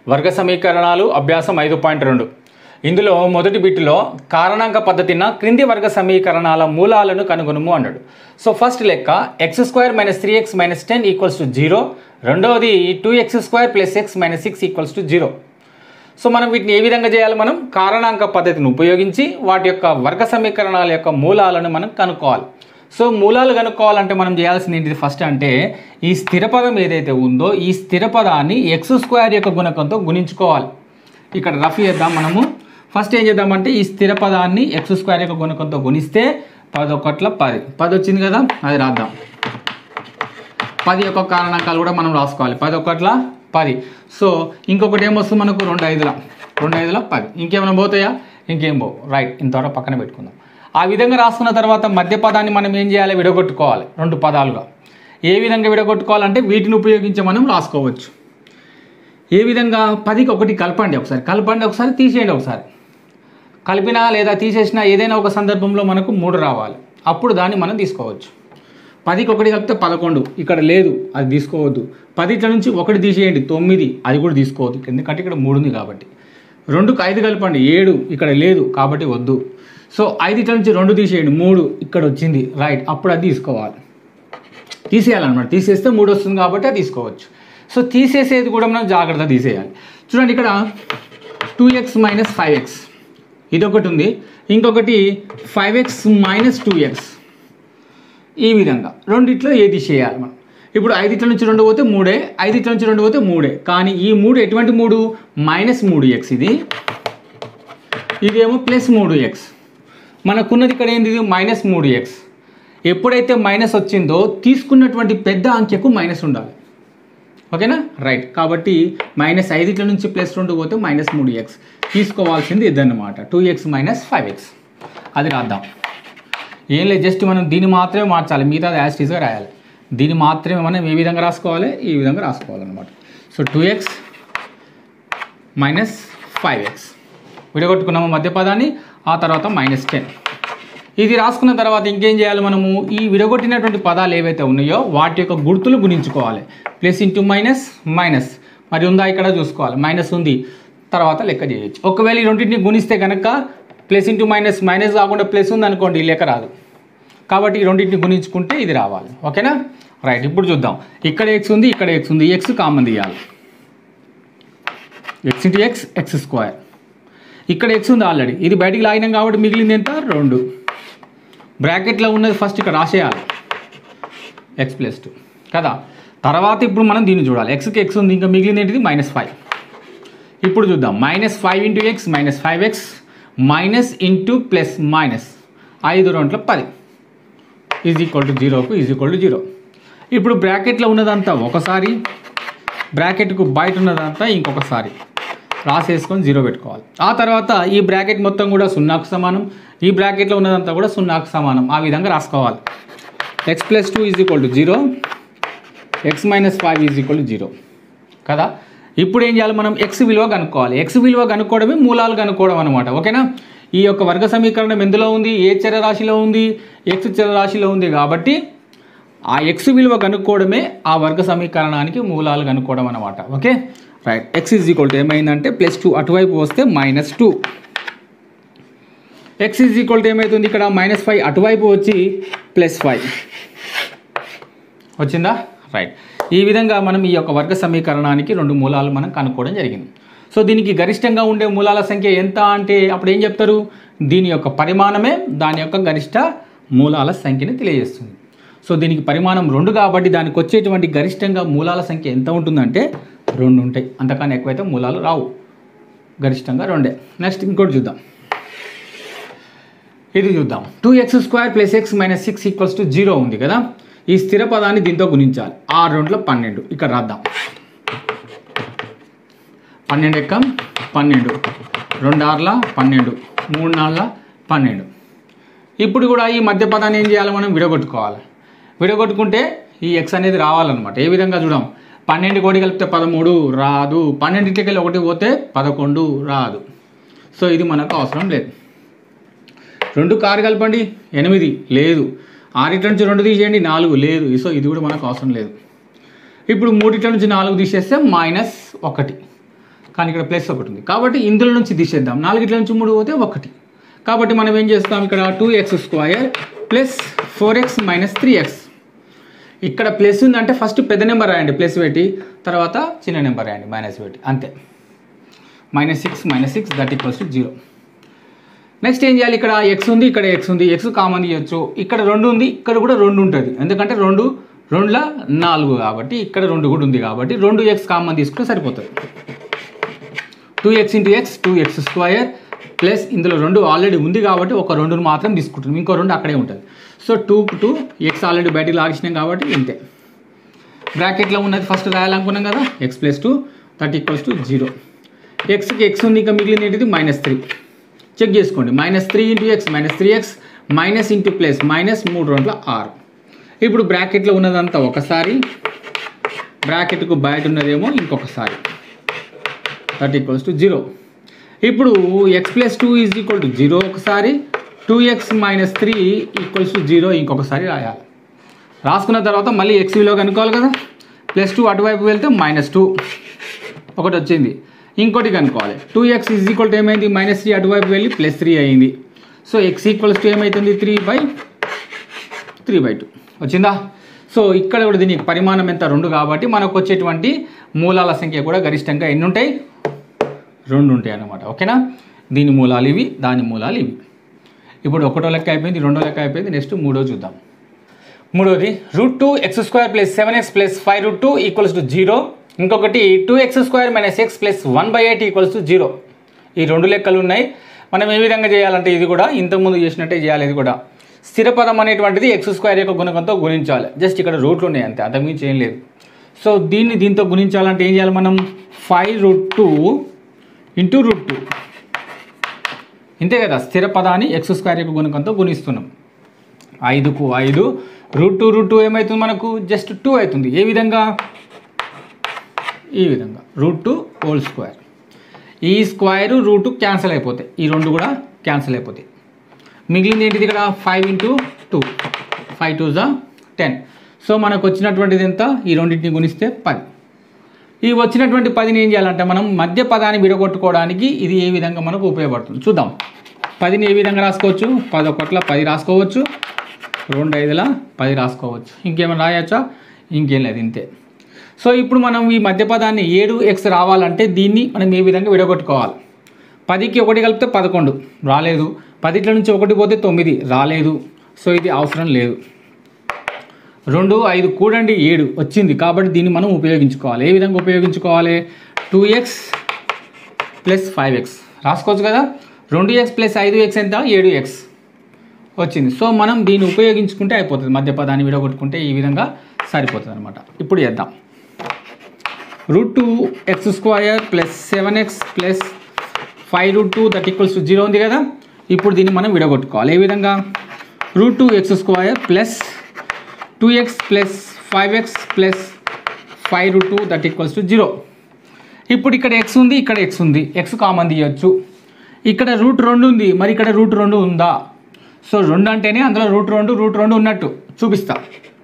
వర్గ సమీకరణాలు అభ్యాసం ఐదు పాయింట్ రెండు ఇందులో మొదటి బిట్టులో కారణాంక పద్ధతిన క్రింది వర్గ సమీకరణాల మూలాలను కనుగొనుము అన్నాడు సో ఫస్ట్ లెక్క x square minus three x minus ten equals to zero రెండవది two x square plus x minus six equals to zero so మనం వీటిని ఏ విధంగా చేయాలి మనం కారణాంక పద్ధతిని ఉపయోగించి వాటి యొక్క వర్గ సమీకరణాల యొక్క మూలాలను మనం కనుక్కోవాలి సో మూలాలు కనుక్కోవాలంటే మనం చేయాల్సింది ఏంటిది ఫస్ట్ అంటే ఈ స్థిర పదం ఏదైతే ఉందో ఈ స్థిర పదాన్ని ఎక్స్ స్క్వేర్ యొక్క గుణకంతో గుణించుకోవాలి ఇక్కడ రఫ్ చేద్దాం మనము ఫస్ట్ ఏం చేద్దామంటే ఈ స్థిర పదాన్ని ఎక్స్ స్క్వేర్ యొక్క గుణకంతో గుణిస్తే పది ఒకట్ల పది పది వచ్చింది కదా అది రాద్దాం పది యొక్క కారణాంకాలు కూడా మనం రాసుకోవాలి పది ఒకట్ల పది సో ఇంకొకటి ఏమొస్తుంది మనకు రెండు ఐదుల రెండు ఐదుల పది ఇంకేమైనా పోతాయా ఇంకేం పోవు రైట్ ఇంతవరకు పక్కన పెట్టుకుందాం ఆ విధంగా రాసుకున్న తర్వాత మధ్య పదాన్ని మనం ఏం చేయాలి విడగొట్టుకోవాలి రెండు పదాలుగా ఏ విధంగా విడగొట్టుకోవాలంటే వీటిని ఉపయోగించి మనం రాసుకోవచ్చు ఏ విధంగా పదికి ఒకటి కలపండి ఒకసారి కలపండి ఒకసారి తీసేయండి ఒకసారి కలిపినా లేదా తీసేసినా ఏదైనా ఒక సందర్భంలో మనకు మూడు రావాలి అప్పుడు దాన్ని మనం తీసుకోవచ్చు పదికి ఒకటి కలిపితే పదకొండు ఇక్కడ లేదు అది తీసుకోవద్దు పదిట్ల నుంచి ఒకటి తీసేయండి తొమ్మిది అది కూడా తీసుకోవద్దు ఎందుకంటే ఇక్కడ మూడు ఉంది కాబట్టి రెండుకి ఐదు కలపండి ఏడు ఇక్కడ లేదు కాబట్టి వద్దు సో ఐదిట్ల నుంచి రెండు తీసేయండి మూడు ఇక్కడ వచ్చింది రైట్ అప్పుడు అది తీసుకోవాలి తీసేయాలన్నమాట తీసేస్తే మూడు వస్తుంది కాబట్టి అది తీసుకోవచ్చు సో తీసేసేది కూడా మనం జాగ్రత్త తీసేయాలి చూడండి ఇక్కడ two x minus five x ఇదొకటి ఉంది ఇంకొకటి five x minus two x ఈ విధంగా రెండిట్లో ఏది చేయాలి మనం ఇప్పుడు ఐదిట్ల నుంచి రెండు పోతే మూడే ఐదిట్ల నుంచి రెండు పోతే మూడే కానీ ఈ మూడు ఎటువంటి మూడు మైనస్ మూడు ఎక్స్ ఇది ఇదేమో ప్లస్ మూడు ఎక్స్ మనకున్నది ఇక్కడ ఏంది మైనస్ మూడు ఎక్స్ ఎప్పుడైతే మైనస్ వచ్చిందో తీసుకున్నటువంటి పెద్ద అంకెకు మైనస్ ఉండాలి ఓకేనా రైట్ కాబట్టి మైనస్ ఐదుట్ల నుంచి ప్లస్ రెండు పోతే మైనస్ మూడు ఎక్స్ తీసుకోవాల్సింది ఇదన్నమాట two x minus five x అది రాద్దాం ఏం లేదు జస్ట్ మనం దీన్ని మాత్రమే మార్చాలి మిగతా యాజ్ టీజ్గా రాయాలి దీన్ని మాత్రమే మనం ఏ విధంగా రాసుకోవాలి ఈ విధంగా రాసుకోవాలన్నమాట so two x minus five x విడగొట్టుకున్నాము మధ్య పదాన్ని ఆ తర్వాత మైనస్ టెన్ ఇది రాసుకున్న తర్వాత ఇంకేం చేయాలి మనము ఈ విడగొట్టినటువంటి పదాలు ఏవైతే ఉన్నాయో వాటి యొక్క గుర్తులు గుణించుకోవాలి ప్లస్ ఇంటూ మైనస్ మైనస్ మరి ఉందా ఇక్కడ చూసుకోవాలి మైనస్ ఉంది తర్వాత లెక్క చేయొచ్చు ఒకవేళ ఈ రెండింటిని గుణిస్తే కనుక ప్లస్ ఇంటూ మైనస్ మైనస్ కాకుండా ప్లస్ ఉంది అనుకోండి ఈ లెక్క రాదు కాబట్టి ఈ రెండింటిని గుణించుకుంటే ఇది రావాలి ఓకేనా రైట్ ఇప్పుడు చూద్దాం ఇక్కడ ఎక్స్ ఉంది ఇక్కడ ఎక్స్ ఉంది ఎక్స్ కామన్ తీయాలి x into x x square ఇక్కడ ఎక్స్ ఉంది ఆల్రెడీ ఇది బయటికి లాగినాం కాబట్టి మిగిలింది ఎంత రెండు బ్రాకెట్లో ఉన్నది ఫస్ట్ ఇక్కడ రాసేయాలి ఎక్స్ ప్లస్ టూ కదా తర్వాత ఇప్పుడు మనం దీన్ని చూడాలి ఎక్స్కి ఎక్స్ ఉంది ఇంకా మిగిలింది ఏంటిది మైనస్ ఫైవ్ ఇప్పుడు చూద్దాం minus five into x minus five x minus into plus minus ఐదు రెంట్ల పది ఈజ్ ఈక్వల్ టు జీరోకు ఈజ్ ఈక్వల్ టు జీరో ఇప్పుడు బ్రాకెట్లో ఉన్నదంతా ఒకసారి బ్రాకెట్కు బయట ఉన్నదంతా ఇంకొకసారి రాసేసుకొని జీరో పెట్టుకోవాలి ఆ తర్వాత ఈ బ్రాకెట్ మొత్తం కూడా సున్నాకు సమానం ఈ బ్రాకెట్లో ఉన్నదంతా కూడా సున్నాకు సమానం ఆ విధంగా రాసుకోవాలి x plus two is equal to zero x minus five is equal to zero కదా ఇప్పుడు ఏం చేయాలి మనం ఎక్స్ విలువ కనుక్కోవాలి ఎక్స్ విలువ కనుక్కోవడమే మూలాలు కనుక్కోవడం అనమాట ఓకేనా ఈ యొక్క వర్గ సమీకరణం ఎందులో ఉంది ఏ చరరాశిలో ఉంది ఎక్స్ చరరాశిలో ఉంది కాబట్టి ఆ ఎక్స్ విలువ కనుక్కోవడమే ఆ వర్గ సమీకరణానికి మూలాలు కనుక్కోవడం అనమాట okay right x is equal to ఏమైందంటే ప్లస్ టూ అటువైపు వస్తే minus two x is equal to ఏమవుతుంది ఇక్కడ మైనస్ ఫైవ్ అటువైపు వచ్చి ప్లస్ ఫైవ్ వచ్చిందా రైట్ ఈ విధంగా మనం ఈ యొక్క వర్గ సమీకరణానికి రెండు మూలాలు మనం కనుక్కోవడం జరిగింది సో దీనికి గరిష్టంగా ఉండే మూలాల సంఖ్య ఎంత అంటే అప్పుడు ఏం చెప్తారు దీని యొక్క పరిమాణమే దాని యొక్క గరిష్ట మూలాల సంఖ్యని తెలియజేస్తుంది సో దీనికి పరిమాణం రెండు కాబట్టి దానికి వచ్చేటువంటి గరిష్టంగా మూలాల సంఖ్య ఎంత ఉంటుందంటే రెండు ఉంటాయి అంతకన్నా ఎక్కువైతే మూలాలు రావు గరిష్టంగా రెండే నెక్స్ట్ ఇంకోటి చూద్దాం ఇది చూద్దాం two x square plus x minus six equals to zero ఉంది కదా ఈ స్థిర పదాన్ని దీంతో గుణించాలి ఆరు రెండులో పన్నెండు ఇక్కడ రాద్దాం పన్నెండు ఎక్కం పన్నెండు రెండు ఆరుల పన్నెండు మూడు నాలుగుల పన్నెండు ఇప్పుడు కూడా ఈ మధ్య పదాన్ని ఏం చేయాలి మనం విడగొట్టుకోవాలి విడగొట్టుకుంటే ఈ ఎక్స్ అనేది రావాలన్నమాట ఏ విధంగా చూడం పన్నెండు కోడి కలిపితే పదమూడు రాదు పన్నెండింటికి వెళ్ళి ఒకటి పోతే పదకొండు రాదు సో ఇది మనకు అవసరం లేదు రెండు కారు కలపండి ఎనిమిది లేదు ఆరిట్ల నుంచి రెండు తీసేయండి నాలుగు లేదు సో ఇది కూడా మనకు అవసరం లేదు ఇప్పుడు మూడిట్ల నుంచి నాలుగు తీసేస్తే మైనస్ ఒకటి కానీ ఇక్కడ ప్లస్ ఒకటి ఉంది కాబట్టి ఇందులో నుంచి తీసేద్దాం నాలుగిట్ల నుంచి మూడు పోతే ఒకటి కాబట్టి మనం ఏం చేస్తాం ఇక్కడ two x square plus four x minus three x ఇక్కడ ప్లస్ ఉందంటే ఫస్ట్ పెద్ద నెంబర్ రాయండి ప్లస్ పెట్టి తర్వాత చిన్న నెంబర్ రాయండి మైనస్ పెట్టి అంతే minus six minus six that equals to zero next ఏం చేయాలి ఇక్కడ ఎక్స్ ఉంది ఇక్కడ ఎక్స్ ఉంది ఎక్స్ కామన్ ఇవ్వచ్చు ఇక్కడ రెండు ఉంది ఇక్కడ కూడా రెండు ఉంటుంది ఎందుకంటే రెండు రెండుల నాలుగు కాబట్టి ఇక్కడ రెండు కూడా ఉంది కాబట్టి రెండు ఎక్స్ కామన్ తీసుకుంటే సరిపోతుంది two x into x two x square plus ఇందులో రెండు ఆల్రెడీ ఉంది కాబట్టి ఒక రెండును మాత్రం తీసుకుంటుంది ఇంకో రెండు అక్కడే ఉంటుంది so two two x already బయటికి లాగించినాం కాబట్టి ఇంతే బ్రాకెట్లో ఉన్నది ఫస్ట్ రాయాలనుకున్నాం కదా x plus two thirty equals to zero ఎక్స్కి ఎక్స్ ఉంది ఇంకా మిగిలిన ఏంటిది మైనస్ త్రీ చెక్ చేసుకోండి minus three into x minus three x minus into plus minus మూడు రెండుల ఆరు ఇప్పుడు బ్రాకెట్లో ఉన్నదంతా ఒకసారి బ్రాకెట్కు బయట ఉన్నదేమో ఇంకొకసారి థర్టీ ఈక్వల్స్ టు జీరో ఇప్పుడు x plus two is equal to zero ఒకసారి two x minus three equals to zero ఇంకొకసారి రాయాలి రాసుకున్న తర్వాత మళ్ళీ ఎక్స్ విలువ కనుక్కోవాలి కదా ప్లస్ టూ అటువైపు వెళ్తే మైనస్ టూ ఒకటి వచ్చింది ఇంకోటి కనుక్కోవాలి two x is equal to ఏమైంది మైనస్ త్రీ అటువైపు వెళ్ళి ప్లస్ త్రీ అయింది సో ఎక్స్ ఈక్వల్స్ టు ఏమవుతుంది three by three by two వచ్చిందా సో ఇక్కడ కూడా దీనికి పరిమాణం ఎంత రెండు కాబట్టి మనకు వచ్చేటువంటి మూలాల సంఖ్య కూడా గరిష్టంగా ఎన్ని ఉంటాయి రెండు ఉంటాయి అన్నమాట ఓకేనా దీని మూలాలు ఇవి దాని మూలాలు ఇవి ఇప్పుడు ఒకటో లెక్క అయిపోయింది రెండో లెక్క అయిపోయింది నెక్స్ట్ మూడో చూద్దాం మూడోది root two x square plus seven x plus five root two equals to zero ఇంకొకటి two x square minus x plus one by eight equals to zero ఈ రెండు లెక్కలు ఉన్నాయి మనం ఏ విధంగా చేయాలంటే ఇది కూడా ఇంతకుముందు చేసినట్టే చేయాలి ఇది కూడా స్థిర పదం అనేటువంటిది ఎక్స్ స్క్వేర్ యొక్క గుణకంతో గుణించాలి జస్ట్ ఇక్కడ రూట్లు ఉన్నాయి అంతే అంతకుమించి ఏం లేదు సో దీన్ని దీంతో గుణించాలంటే ఏం చేయాలి మనం five root two into root two ఇంతే కదా స్థిర పదాన్ని ఎక్స్ స్క్వేర్ యొక్క గుణకంతో గుణిస్తున్నాం ఐదుకు ఐదు రూట్ టూ రూట్ టూ ఏమవుతుంది మనకు జస్ట్ టూ అవుతుంది ఏ విధంగా ఈ విధంగా రూట్ టూ హోల్ స్క్వేర్ ఈ స్క్వేర్ రూట్ క్యాన్సిల్ అయిపోతాయి ఈ రెండు కూడా క్యాన్సిల్ అయిపోతాయి మిగిలింది ఏంటిది ఇక్కడ five into two five two జా టెన్ సో మనకు వచ్చినటువంటిది ఎంత ఈ రెండింటిని గుణిస్తే పది ఈ వచ్చినటువంటి పదిని ఏం చేయాలంటే మనం మధ్య పదాన్ని విడగొట్టుకోవడానికి ఇది ఏ విధంగా మనకు ఉపయోగపడుతుంది చూద్దాం పదిని ఏ విధంగా రాసుకోవచ్చు పది ఒకట్ల పది రాసుకోవచ్చు రెండు ఐదుల పది రాసుకోవచ్చు ఇంకేమైనా రాయొచ్చా ఇంకేం లేదు ఇంతే సో ఇప్పుడు మనం ఈ మధ్య పదాన్ని ఏడు ఎక్స్ రావాలంటే దీన్ని మనం ఏ విధంగా విడగొట్టుకోవాలి పదికి ఒకటి కలిపితే పదకొండు రాలేదు పదిట్ల నుంచి ఒకటి పోతే తొమ్మిది రాలేదు సో ఇది అవసరం లేదు రెండు ఐదు కూడండి ఏడు వచ్చింది కాబట్టి దీన్ని మనం ఉపయోగించుకోవాలి ఏ విధంగా ఉపయోగించుకోవాలి two x plus five x రాసుకోవచ్చు కదా రెండు ఎక్స్ ప్లస్ ఐదు ఎక్స్ ఎంత ఏడు ఎక్స్ వచ్చింది సో మనం దీన్ని ఉపయోగించుకుంటే అయిపోతుంది మధ్య పదాన్ని విడగొట్టుకుంటే ఈ విధంగా సరిపోతుంది అనమాట ఇప్పుడు చేద్దాం root two x square plus seven x plus five root two that equals to zero ఉంది కదా ఇప్పుడు దీన్ని మనం విడగొట్టుకోవాలి ఏ విధంగా root two x square plus two x plus five x plus five root two that equals to zero ఇప్పుడు ఇక్కడ ఎక్స్ ఉంది ఇక్కడ ఎక్స్ ఉంది ఎక్స్ కామన్ తీయచ్చు ఇక్కడ రూట్ రెండు ఉంది మరి ఇక్కడ రూట్ రెండు ఉందా సో రెండు అంటేనే అందులో రూట్ రెండు రూట్ రెండు ఉన్నట్టు చూపిస్తా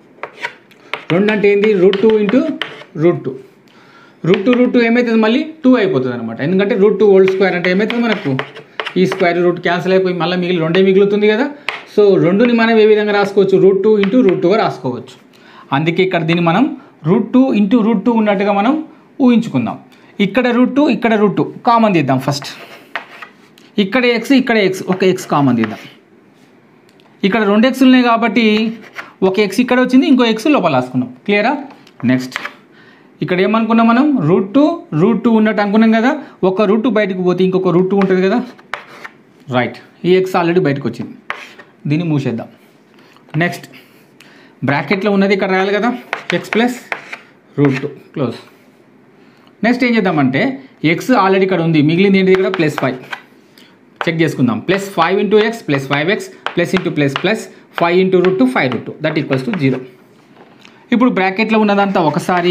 రెండు అంటే ఏంది root two into root two root two root two ఏమవుతుంది మళ్ళీ టూ అయిపోతుంది అనమాట ఎందుకంటే రూట్ టూ ఓల్డ్ స్క్వేర్ అంటే ఏమవుతుంది మనకు ఈ స్క్వేర్ రూట్ క్యాన్సిల్ అయిపోయి మళ్ళీ మిగిలి రెండే మిగులుతుంది కదా సో రెండుని మనం ఏ విధంగా రాసుకోవచ్చు రూట్ టూ ఇంటూ రూట్ టూగా రాసుకోవచ్చు అందుకే ఇక్కడ దీన్ని మనం root two into root two ఉన్నట్టుగా మనం ఊహించుకుందాం ఇక్కడ రూట్ టూ ఇక్కడ రూట్ టూ కామన్ తీద్దాం ఫస్ట్ ఇక్కడ ఎక్స్ ఇక్కడ ఎక్స్ ఒక ఎక్స్ కామన్ తీద్దాం ఇక్కడ రెండు ఎక్స్ ఉన్నాయి కాబట్టి ఒక ఎక్స్ ఇక్కడ వచ్చింది ఇంకో ఎక్స్ లోపల రాసుకున్నాం క్లియరా నెక్స్ట్ ఇక్కడ ఏమనుకున్నాం మనం రూట్ టూ రూట్ టూ ఉన్నట్టు అనుకున్నాం కదా ఒక రూట్ టూ బయటకు పోతే ఇంకొక రూట్ టూ ఉంటుంది కదా రైట్ ఈ ఎక్స్ ఆల్రెడీ బయటకు వచ్చింది దీన్ని మూసేద్దాం నెక్స్ట్ బ్రాకెట్లో ఉన్నది ఇక్కడ రాయాలి కదా x plus root two close next ఏం చేద్దామంటే ఎక్స్ ఆల్రెడీ ఇక్కడ ఉంది మిగిలింది ఏంటి ఇక్కడ ప్లస్ ఫైవ్ చెక్ చేసుకుందాం plus five into x plus five x plus into plus plus five into root two five root two that equals to zero ఇప్పుడు బ్రాకెట్లో ఉన్నదంతా ఒకసారి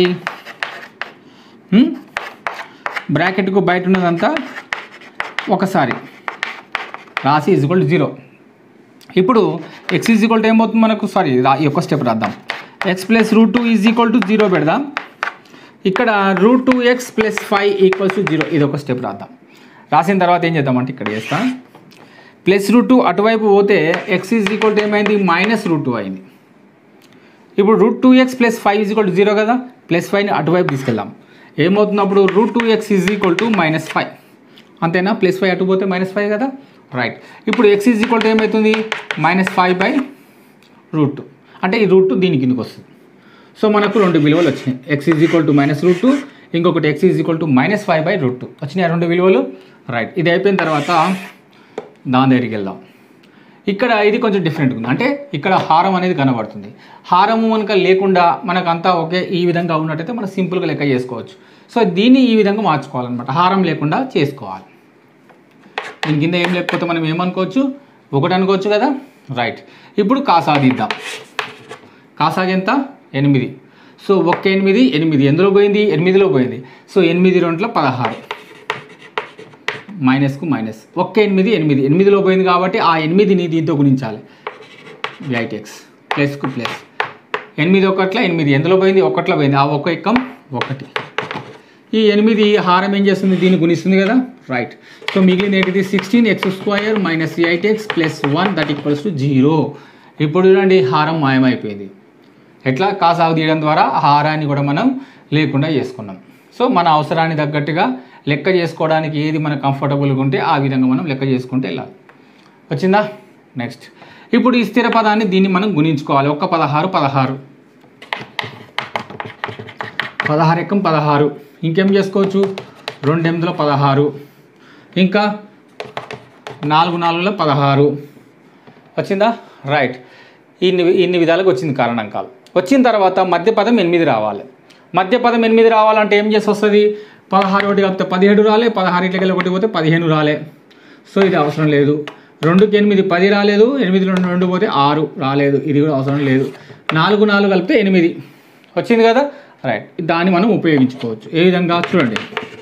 హ్మ్? బ్రాకెట్కు బయట ఉన్నదంతా ఒకసారి రాసి ఈజ్ ఈక్వల్ టు జీరో ఇప్పుడు ఎక్స్ ఈజ్ ఈక్వల్ టు ఏమవుతుంది మనకు సారీ రా ఈ ఒక్క స్టెప్ రాద్దాం x plus root two is equal to zero పెడదాం ఇక్కడ root two x plus five equals to zero ఇది ఒక స్టెప్ రాద్దాం రాసిన తర్వాత ఏం చేద్దామంటే ఇక్కడ చేస్తాం ప్లస్ రూట్ టూ అటువైపు పోతే ఎక్స్ ఈజ్ ఈక్వల్ టు ఏమైంది మైనస్ రూట్ టూ అయింది ఇప్పుడు root two x plus five is equal to zero కదా ప్లస్ ఫైవ్ని అటువైపు తీసుకెళ్దాం ఏమవుతుంది అప్పుడు root two x is equal to minus five అంతేనా ప్లస్ ఫైవ్ అటు పోతే మైనస్ ఫైవ్ కదా రైట్ ఇప్పుడు ఎక్స్ ఈజ్ ఈక్వల్ టు ఏమవుతుంది minus five by root two అంటే ఈ రూట్ టూ దీని కిందకి వస్తుంది సో మనకు రెండు విలువలు వచ్చినాయి x is equal to minus root two ఇంకొకటి x is equal to minus five by root two వచ్చినాయి రెండు విలువలు రైట్ ఇది అయిపోయిన తర్వాత దాని దగ్గరికి వెళ్దాం ఇక్కడ ఇది కొంచెం డిఫరెంట్గా ఉంది అంటే ఇక్కడ హారం అనేది కనబడుతుంది హారము మనకు లేకుండా మనకంతా ఒకే ఈ విధంగా ఉన్నట్టయితే మనం సింపుల్గా లెక్క చేసుకోవచ్చు సో దీన్ని ఈ విధంగా మార్చుకోవాలన్నమాట హారం లేకుండా చేసుకోవాలి దీని కింద ఏం లేకపోతే మనం ఏమనుకోవచ్చు ఒకటి అనుకోవచ్చు కదా రైట్ ఇప్పుడు కాసాదిద్దాం కాసాగి ఎంత ఎనిమిది సో ఒక్క ఎనిమిది ఎనిమిది ఎందులో పోయింది ఎనిమిదిలో పోయింది సో ఎనిమిది రెండులో పదహారు మైనస్కు మైనస్ ఒక్క ఎనిమిది ఎనిమిది ఎనిమిదిలో పోయింది కాబట్టి ఆ ఎనిమిదిని దీంతో గుణించాలి ఎయిట్ ఎక్స్ ప్లస్కు ప్లస్ ఎనిమిది ఒకట్ల ఎనిమిది ఎందులో పోయింది ఒకట్లో పోయింది ఆ ఒక్క ఎక్కం ఒకటి ఈ ఎనిమిది హారం ఏం చేస్తుంది దీన్ని గుణిస్తుంది కదా రైట్ సో మిగిలింది ఏంటిది sixteen x square minus eight x plus one that equals to zero ఇప్పుడు చూడండి హారం మాయమైపోయింది ఎట్లా కాసాగు తీయడం ద్వారా హారాన్ని కూడా మనం లేకుండా చేసుకున్నాం సో మన అవసరాన్ని తగ్గట్టుగా లెక్క చేసుకోవడానికి ఏది మనకు కంఫర్టబుల్గా ఉంటే ఆ విధంగా మనం లెక్క చేసుకుంటే వెళ్ళాలి వచ్చిందా నెక్స్ట్ ఇప్పుడు ఈ స్థిర పదాన్ని దీన్ని మనం గుణించుకోవాలి ఒక్క పదహారు పదహారు పదహారు ఎక్కం పదహారు ఇంకేం చేసుకోవచ్చు రెండు ఎనిమిదిలో పదహారు ఇంకా నాలుగు నాలుగులో పదహారు వచ్చిందా రైట్ ఇన్ని ఇన్ని విధాలుగా వచ్చింది కారణాంకాలు వచ్చిన తర్వాత మధ్య పదం ఎనిమిది రావాలి మధ్య పదం ఎనిమిది రావాలంటే ఏం చేసి వస్తుంది పదహారు ఒకటి కాకపోతే పదిహేడు రాలే పదహారు ఇట్లకెళ్ళి ఒకటి పోతే పదిహేను రాలే సో ఇది అవసరం లేదు రెండుకి ఎనిమిది పది రాలేదు ఎనిమిది రెండు రెండు పోతే ఆరు రాలేదు ఇది కూడా అవసరం లేదు నాలుగు నాలుగు కలిపితే ఎనిమిది వచ్చింది కదా రైట్ దాన్ని మనం ఉపయోగించుకోవచ్చు ఏ విధంగా చూడండి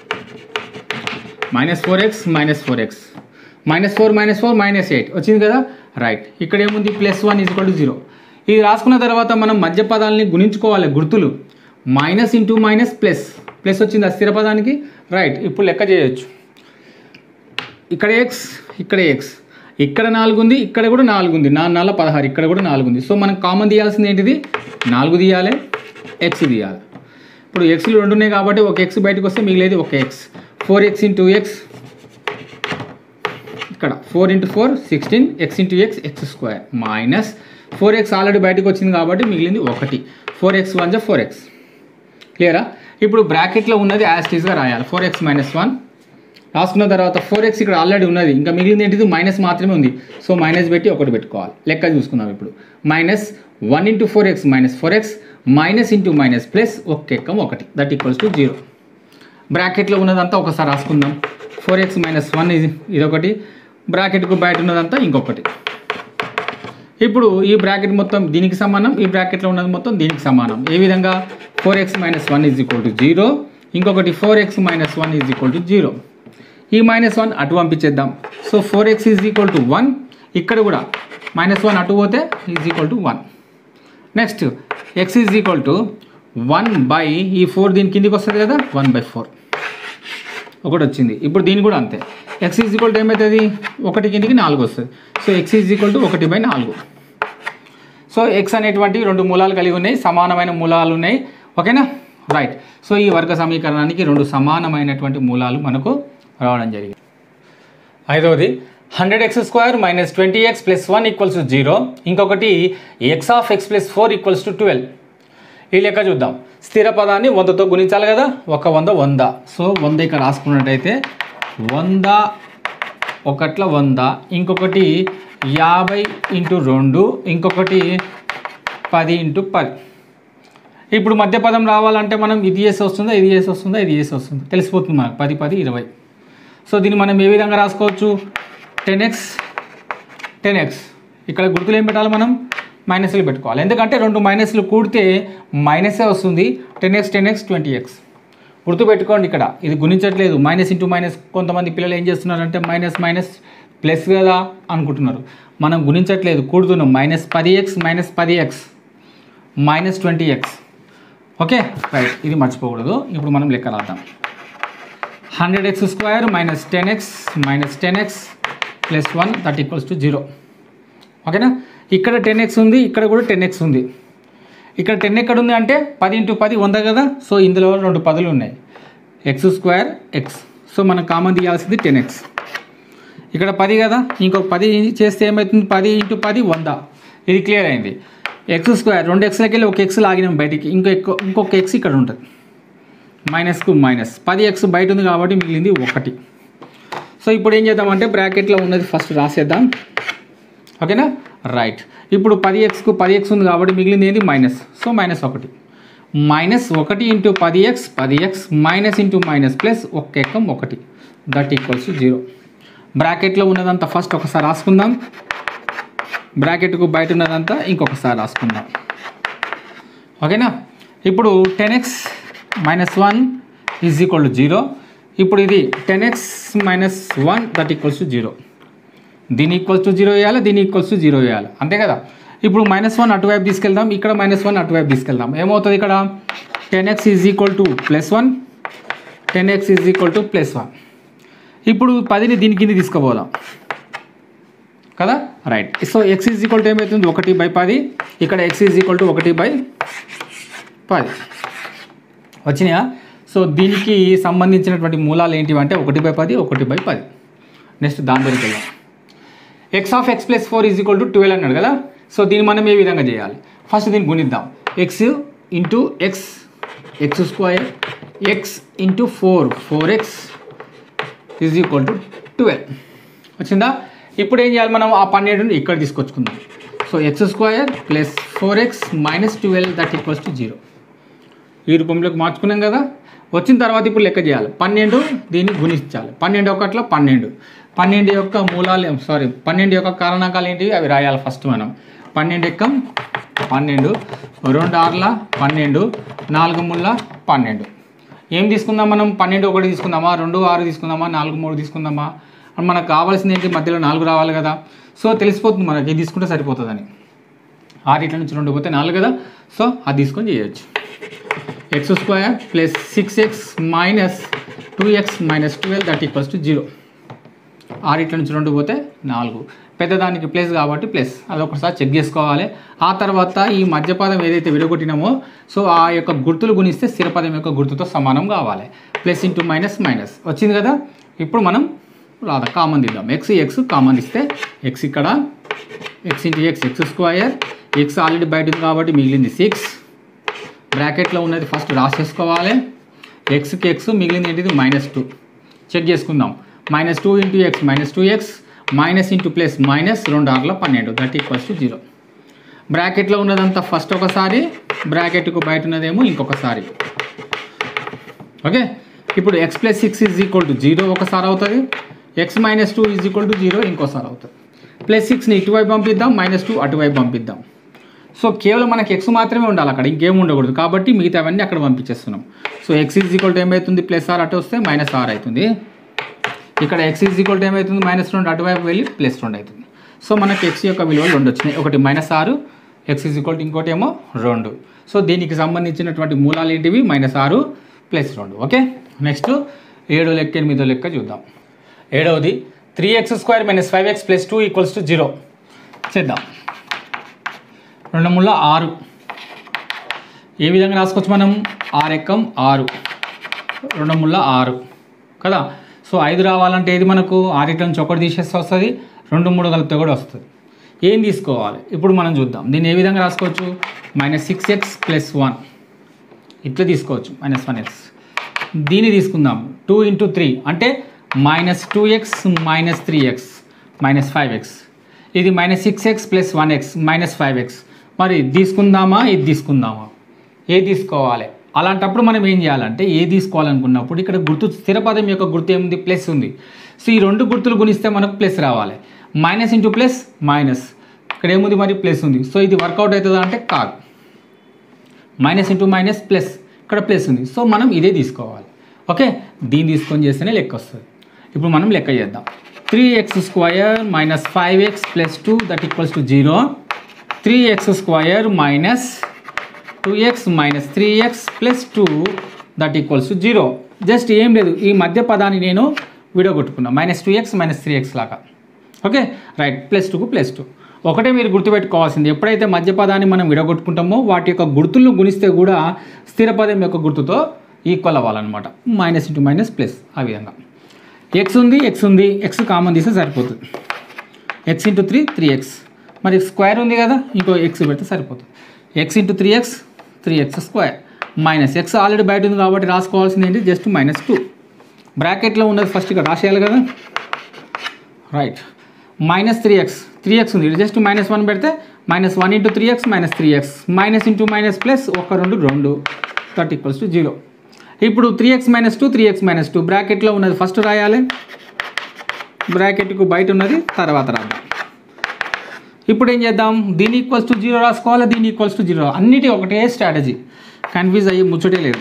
minus four x minus four x minus four minus four minus eight వచ్చింది కదా రైట్ ఇక్కడ ఏముంది plus one is equal to zero ఇది రాసుకున్న తర్వాత మనం మధ్య పదాలని గుణించుకోవాలి గుర్తులు minus into minus plus plus వచ్చింది ఆ స్థిర పదానికి రైట్ ఇప్పుడు లెక్క చేయొచ్చు ఇక్కడ ఎక్స్ ఇక్కడ ఎక్స్ ఇక్కడ నాలుగు ఉంది ఇక్కడ కూడా నాలుగు ఉంది నా నాలుగు పదహారు ఇక్కడ కూడా నాలుగు ఉంది సో మనం కామన్ తీయాల్సింది ఏంటిది నాలుగు తీయాలి ఎక్స్ తీయాలి ఇప్పుడు ఎక్స్లు రెండు ఉన్నాయి కాబట్టి ఒక ఎక్స్ బయటకు వస్తే మిగిలేది ఒక x four x into x ఇక్కడ four into four sixteen x into x x square minus four x already బయటకు వచ్చింది కాబట్టి మిగిలింది ఒకటి ఫోర్ ఎక్స్ వన్ జా ఫోర్ ఎక్స్ క్లియరా ఇప్పుడు బ్రాకెట్లో ఉన్నది యాస్టీస్గా రాయాలి ఫోర్ ఎక్స్ మైనస్ వన్ రాసుకున్న తర్వాత ఫోర్ ఎక్స్ ఇక్కడ ఆల్రెడీ ఉన్నది ఇంకా మిగిలింది ఏంటిది మైనస్ మాత్రమే ఉంది సో మైనస్ పెట్టి ఒకటి పెట్టుకోవాలి లెక్క చూసుకుందాం ఇప్పుడు minus one into four x minus four x minus into minus plus ఒక ఎక్కం ఒకటి దట్ ఈక్వల్స్ టు జీరో బ్రాకెట్లో ఉన్నదంతా ఒకసారి రాసుకుందాం ఫోర్ ఎక్స్ మైనస్ వన్ ఇది ఇదొకటి బ్రాకెట్కు బయట ఉన్నదంతా ఇంకొకటి ఇప్పుడు ఈ బ్రాకెట్ మొత్తం దీనికి సమానం ఈ బ్రాకెట్లో ఉన్నది మొత్తం దీనికి సమానం ఏ విధంగా four x minus one is equal to zero ఇంకొకటి four x minus one is equal to zero ఈ మైనస్ వన్ అటు పంపించేద్దాం so four x is equal to one ఇక్కడ కూడా మైనస్ వన్ అటు పోతే is equal to one next x is equal to one by ఈ four దీని కిందికి వస్తుంది కదా వన్ బై ఫోర్ ఒకటి వచ్చింది ఇప్పుడు దీని కూడా అంతే ఎక్స్ ఈజ్ ఈక్వల్ టు ఏమవుతుంది ఒకటి కిందికి నాలుగు వస్తుంది so x is equal to ఒకటి బై నాలుగు సో ఎక్స్ అనేటువంటి రెండు మూలాలు కలిగి ఉన్నాయి సమానమైన మూలాలు ఉన్నాయి ఓకేనా రైట్ సో ఈ వర్గ సమీకరణానికి రెండు సమానమైనటువంటి మూలాలు మనకు రావడం జరిగింది ఐదవది hundred x square minus twenty x plus one equals to zero ఇంకొకటి x of x plus four equals to twelve ఈ లెక్క చూద్దాం స్థిర పదాన్ని వందతో గుణించాలి కదా ఒక వంద వంద సో వంద ఇక్కడ రాసుకున్నట్టయితే వంద ఒకట్ల వంద ఇంకొకటి యాభై ఇంటూ రెండు ఇంకొకటి పది ఇంటూ పది ఇప్పుడు మధ్య పదం రావాలంటే మనం ఇది చేసి వస్తుందా ఇది చేసి వస్తుందా ఇది చేసి వస్తుందా తెలిసిపోతుంది మనకు పది పది ఇరవై సో దీన్ని మనం ఏ విధంగా రాసుకోవచ్చు టెన్ ఎక్స్ టెన్ ఎక్స్ ఇక్కడ గుర్తులు ఏం పెట్టాలి మనం మైనస్లు పెట్టుకోవాలి ఎందుకంటే రెండు మైనస్లు కూడితే మైనసే వస్తుంది ten x ten x twenty x గుర్తు పెట్టుకోండి ఇక్కడ ఇది గుణించట్లేదు మైనస్ ఇంటూ మైనస్ కొంతమంది పిల్లలు ఏం చేస్తున్నారంటే మైనస్ మైనస్ ప్లస్ కదా అనుకుంటున్నారు మనం గుణించట్లేదు కూడుతున్నాం మైనస్ పది ఎక్స్ మైనస్ పది x minus twenty x okay right ఇది మర్చిపోకూడదు ఇప్పుడు మనం లెక్క రాద్దాం hundred x square minus ten x minus ten x plus one that equals to zero ఓకేనా ఇక్కడ టెన్ ఎక్స్ ఉంది ఇక్కడ కూడా టెన్ ఎక్స్ ఉంది ఇక్కడ టెన్ ఎక్కడ ఉంది అంటే పది ఇంటూ పది వంద కదా సో ఇందులో రెండు పదులు ఉన్నాయి ఎక్స్ స్క్వేర్ ఎక్స్ సో మనం కామన్ తీయాల్సింది టెన్ ఎక్స్ ఇక్కడ పది కదా ఇంకొక పది చేస్తే ఏమవుతుంది పది ఇంటూ పది వంద ఇది క్లియర్ అయింది ఎక్స్ స్క్వేర్ రెండు ఎక్స్లకి వెళ్ళి ఒక ఎక్స్ లాగినాం బయటికి ఇంకో ఎక్కువ ఇంకొక ఎక్స్ ఇక్కడ ఉంటుంది మైనస్కు మైనస్ పది ఎక్స్ బయట ఉంది కాబట్టి మిగిలింది ఒకటి సో ఇప్పుడు ఏం చేద్దామంటే బ్రాకెట్లో ఉన్నది ఫస్ట్ రాసేద్దాం ఓకేనా రైట్ ఇప్పుడు పది ఎక్స్కు పది ఎక్స్ ఉంది కాబట్టి మిగిలింది ఏంది మైనస్ సో మైనస్ ఒకటి మైనస్ ఒకటి ఇంటూ పది ఎక్స్ పది x minus into minus plus ఒక ఎక్కం ఒకటి దట్ ఈక్వల్స్ జీరో బ్రాకెట్లో ఉన్నదంతా ఫస్ట్ ఒకసారి రాసుకుందాం బ్రాకెట్కు బయట ఉన్నదంతా ఇంకొకసారి రాసుకుందాం ఓకేనా ఇప్పుడు ten x minus one is equal to zero ఇప్పుడు ఇది ten x minus one that equals to zero దీని ఈక్వల్స్ టు జీరో వేయాలి దీని ఈక్వల్స్ టు జీరో వేయాలి అంతే కదా ఇప్పుడు మైనస్ వన్ అటువైపు తీసుకెళ్దాం ఇక్కడ మైనస్ వన్ అటువైపు తీసుకెళ్దాం ఏమవుతుంది ఇక్కడ ten x is equal to plus one ten x is equal to plus one ఇప్పుడు పదిని దీని కింద తీసుకుపోదాం కదా right so x is equal to ఏమవుతుంది ఒకటి బై పది ఇక్కడ ఎక్స్ ఈజ్ ఈక్వల్ టు ఒకటి బై పది వచ్చినాయా సో దీనికి సంబంధించినటువంటి మూలాలు ఏంటివి అంటే ఒకటి బై పది ఒకటి బై పది నెక్స్ట్ దాని దగ్గరికి వెళ్దాం x of x plus four is equal to twelve అన్నాడు కదా సో దీన్ని మనం ఏ విధంగా చేయాలి ఫస్ట్ దీన్ని గుణిద్దాం x into x x square x into four four x is equal to twelve వచ్చిందా ఇప్పుడు ఏం చేయాలి మనం ఆ పన్నెండుని ఇక్కడ తీసుకొచ్చుకుందాం so x square plus four x minus twelve that equals to zero ఈ రూపంలోకి మార్చుకున్నాం కదా వచ్చిన తర్వాత ఇప్పుడు లెక్క చేయాలి పన్నెండు దీన్ని గుణించాలి పన్నెండు ఒకట్ల పన్నెండు పన్నెండు యొక్క మూలాలు సారీ పన్నెండు యొక్క కారణాంకాలు ఏంటివి అవి రాయాలి ఫస్ట్ మనం పన్నెండు ఎక్కం పన్నెండు రెండు ఆరుల పన్నెండు నాలుగు ముళ్ళ పన్నెండు ఏం తీసుకుందాం మనం పన్నెండు ఒకటి తీసుకుందామా రెండు ఆరు తీసుకుందామా నాలుగు మూడు తీసుకుందామా అని మనకు కావాల్సింది ఏంటి మధ్యలో నాలుగు రావాలి కదా సో తెలిసిపోతుంది మనకి ఇది తీసుకుంటే సరిపోతుందని ఆరిట్ల నుంచి రెండు పోతే నాలుగు కదా సో అది తీసుకొని చేయొచ్చు x square plus six x minus two x minus twelve that equals to zero ఆరిట్ల నుంచి రెండు పోతే నాలుగు పెద్దదానికి ప్లస్ కాబట్టి ప్లస్ అది ఒకసారి చెక్ చేసుకోవాలి ఆ తర్వాత ఈ మధ్యపదం ఏదైతే విడగొట్టినామో సో ఆ యొక్క గుర్తులు గుణిస్తే స్థిరపదం యొక్క గుర్తుతో సమానం కావాలి ప్లస్ ఇంటూ మైనస్ మైనస్ వచ్చింది కదా ఇప్పుడు మనం రాదా కామన్ తీద్దాం ఎక్స్ ఎక్స్ కామన్ ఇస్తే ఎక్స్ ఇక్కడ x into x x square x already బయట ఉంది కాబట్టి మిగిలింది సిక్స్ బ్రాకెట్లో ఉన్నది ఫస్ట్ రాసేసుకోవాలి ఎక్స్కి ఎక్స్ మిగిలింది ఏంటిది మైనస్ టూ చెక్ చేసుకుందాం minus two into x minus two x minus into plus minus రెండు ఆరుల పన్నెండు దట్ ఈక్వల్స్ టు జీరో బ్రాకెట్లో ఉన్నదంతా ఫస్ట్ ఒకసారి బ్రాకెట్కు బయట ఉన్నదేమో ఇంకొకసారి ఓకే ఇప్పుడు x plus six is equal to zero ఒకసారి అవుతుంది x minus two is equal to zero ఇంకోసారి అవుతుంది ప్లస్ సిక్స్ని ఇటువైపు పంపిద్దాం మైనస్ టూ అటువైపు పంపిద్దాం సో కేవలం మనకి ఎక్స్ మాత్రమే ఉండాలి అక్కడ ఇంకేం ఉండకూడదు కాబట్టి మిగతా అవన్నీ అక్కడ పంపించేస్తున్నాం so x is equal to ఏమవుతుంది ప్లస్ ఆర్ అటు వస్తే మైనస్ ఆర్ అవుతుంది ఇక్కడ ఎక్స్ ఈజ్ ఈక్వల్ టు ఏమవుతుంది మైనస్ రెండు అటువైపు వెళ్ళి ప్లస్ రెండు అవుతుంది సో మనకి ఎక్స్ యొక్క విలువలు రెండు వచ్చినాయి ఒకటి మైనస్ ఆరు ఎక్స్ ఈజ్ ఈక్వల్ టు ఇంకోటి ఏమో రెండు సో దీనికి సంబంధించినటువంటి మూలాలు ఏంటివి మైనస్ ఆరు ప్లస్ రెండు ఓకే నెక్స్ట్ ఏడో లెక్క ఎనిమిదో లెక్క చూద్దాం ఏడవది three x square minus five x plus two equals to zero చేద్దాం రెండు ముళ్ళ ఆరు ఏ విధంగా రాసుకోవచ్చు మనం ఆరు ఎక్కం ఆరు రెండు ముళ్ళ ఆరు కదా సో ఐదు రావాలంటే ఏది మనకు ఆరిట నుంచి ఒకటి తీసేస్తే వస్తుంది రెండు మూడు కలిపితే కూడా వస్తుంది ఏం తీసుకోవాలి ఇప్పుడు మనం చూద్దాం దీన్ని ఏ విధంగా రాసుకోవచ్చు minus six x plus one ఇట్లా తీసుకోవచ్చు మైనస్ వన్ ఎక్స్ దీన్ని తీసుకుందాం టూ ఇంటూ త్రీ అంటే minus two x minus three x minus five x ఇది minus six x plus one x minus five x మరి ఇది తీసుకుందామా ఇది తీసుకుందామా ఏది తీసుకోవాలి అలాంటప్పుడు మనం ఏం చేయాలంటే ఏ తీసుకోవాలనుకున్నప్పుడు ఇక్కడ గుర్తు స్థిరపదం యొక్క గుర్తు ఏముంది ప్లస్ ఉంది సో ఈ రెండు గుర్తులు గుణిస్తే మనకు ప్లస్ రావాలి మైనస్ ఇంటూ ప్లస్ మైనస్ ఇక్కడ ఏముంది మరి ప్లస్ ఉంది సో ఇది వర్కౌట్ అవుతుందా అంటే కాదు మైనస్ ఇంటూ మైనస్ ప్లస్ ఇక్కడ ప్లస్ ఉంది సో మనం ఇదే తీసుకోవాలి ఓకే దీన్ని తీసుకొని చేస్తేనే లెక్క వస్తుంది ఇప్పుడు మనం లెక్క చేద్దాం three x square minus five x plus two that equals to zero three x square minus two x minus three x plus two that equals to zero just ఏం లేదు ఈ మధ్య పదాన్ని నేను విడగొట్టుకున్నా minus two x minus three x లాగా okay right plus టూకు plus two ఒకటే మీరు గుర్తుపెట్టుకోవాల్సింది ఎప్పుడైతే మధ్య పదాన్ని మనం విడగొట్టుకుంటామో వాటి యొక్క గుర్తులను గుణిస్తే కూడా స్థిర పదం యొక్క గుర్తుతో ఈక్వల్ అవ్వాలన్నమాట మైనస్ ఇంటూ మైనస్ ప్లస్ ఆ విధంగా ఎక్స్ ఉంది ఎక్స్ ఉంది ఎక్స్ కామన్ తీస్తే సరిపోతుంది x into three three x మరి స్క్వేర్ ఉంది కదా ఇంకో ఎక్స్ పెడితే సరిపోతుంది x into three x three x square minus x already బయట ఉంది కాబట్టి రాసుకోవాల్సింది ఏంటి జస్ట్ మైనస్ టూ బ్రాకెట్లో ఉన్నది ఫస్ట్ ఇక్కడ రాసేయాలి కదా right minus three x three x ఉంది జస్ట్ మైనస్ వన్ పెడితే minus one into three x minus three x minus into minus plus ఒక రెండు రెండు దట్ ఈక్వల్స్ టు జీరో ఇప్పుడు three x minus two three x minus two బ్రాకెట్లో ఉన్నది first రాయాలి బ్రాకెట్కు బయట ఉన్నది తర్వాత రాద్దాం ఇప్పుడు ఏం చేద్దాం దీని ఈక్వల్స్ టు జీరో రాసుకోవాలి దీని ఈక్వల్స్ టు జీరో అన్నిటి ఒకటే స్ట్రాటజీ కన్ఫ్యూజ్ అయ్యి ముచ్చటే లేదు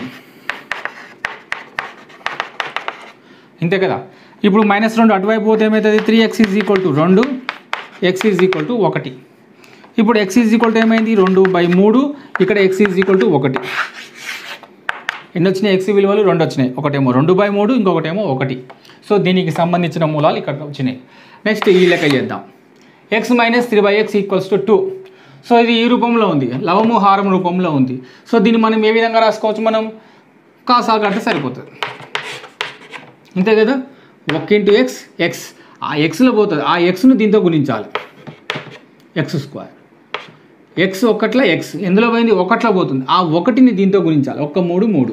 ఇంతే కదా ఇప్పుడు మైనస్ రెండు అటువైపు పోతే ఏమవుతుంది three x is equal to రెండు ఎక్స్ ఈజ్ ఈక్వల్ టు ఒకటి ఇప్పుడు ఎక్స్ ఈజ్ ఈక్వల్ టు ఏమైంది రెండు బై మూడు ఇక్కడ ఎక్స్ ఈజ్ ఈక్వల్ టు ఒకటి ఎన్ని వచ్చినాయి ఎక్స్ విలువలు రెండు వచ్చినాయి ఒకటేమో రెండు బై మూడు ఇంకొకటేమో ఒకటి సో దీనికి సంబంధించిన మూలాలు ఇక్కడ వచ్చినాయి నెక్స్ట్ ఈ లెక్క చేద్దాం x minus three by x equals to two so ఇది ఈ రూపంలో ఉంది లవము హారం రూపంలో ఉంది సో దీన్ని మనం ఏ విధంగా రాసుకోవచ్చు మనం కాసాగా అంటే సరిపోతుంది అంతే కదా ఒక ఇంటూ ఎక్స్ ఎక్స్ ఆ ఎక్స్లో పోతుంది ఆ ఎక్స్ను దీంతో గుణించాలి ఎక్స్ స్క్వేర్ ఎక్స్ ఒకట్ల ఎక్స్ ఎందులో పోయింది ఒకట్ల పోతుంది ఆ ఒకటిని దీంతో గుణించాలి ఒక్క మూడు మూడు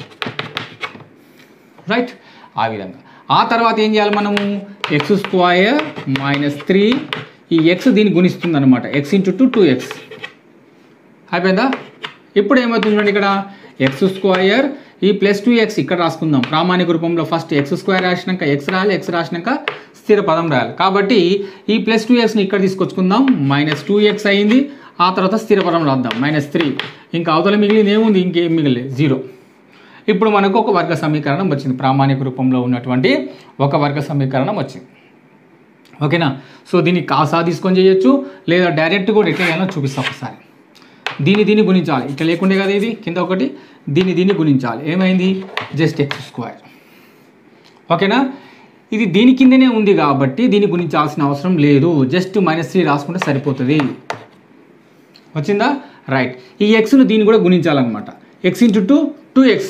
రైట్ ఆ విధంగా ఆ తర్వాత ఏం చేయాలి మనము ఎక్స్ స్క్వయర్ మైనస్ త్రీ ఈ ఎక్స్ దీన్ని గుణిస్తుంది అనమాట x into two two x అయిపోయిందా ఇప్పుడు ఏమవుతుంది చూడండి ఇక్కడ ఎక్స్ స్క్వయర్ ఈ ప్లస్ టూ ఎక్స్ ఇక్కడ రాసుకుందాం ప్రామాణిక రూపంలో ఫస్ట్ ఎక్స్ స్క్వేర్ రాసినాక ఎక్స్ రాయాలి ఎక్స్ రాసినాక స్థిర పదం రాయాలి కాబట్టి ఈ ప్లస్ టూ ఎక్స్ని ఇక్కడ తీసుకొచ్చుకుందాం మైనస్ టూ ఎక్స్ అయింది ఆ తర్వాత స్థిర పదం రాద్దాం మైనస్ త్రీ ఇంకా అవతల మిగిలింది ఏముంది ఇంకేం మిగిలేదు జీరో ఇప్పుడు మనకు ఒక వర్గ సమీకరణం వచ్చింది ప్రామాణిక రూపంలో ఉన్నటువంటి ఒక వర్గ సమీకరణం వచ్చింది ఓకేనా సో దీన్ని కాసా తీసుకొని చేయొచ్చు లేదా డైరెక్ట్ కూడా ఎట్లా చేయాలో చూపిస్తాం ఒకసారి దీన్ని దీన్ని గుణించాలి ఇట్లా లేకుండే కదా ఇది కింద ఒకటి దీన్ని దీన్ని గుణించాలి ఏమైంది జస్ట్ ఎక్స్ స్క్వేర్ ఓకేనా ఇది దీని కిందనే ఉంది కాబట్టి దీన్ని గుణించాల్సిన అవసరం లేదు జస్ట్ మైనస్ త్రీ రాసుకుంటే సరిపోతుంది వచ్చిందా రైట్ ఈ ఎక్స్ను దీన్ని కూడా గుణించాలన్నమాట x into two two x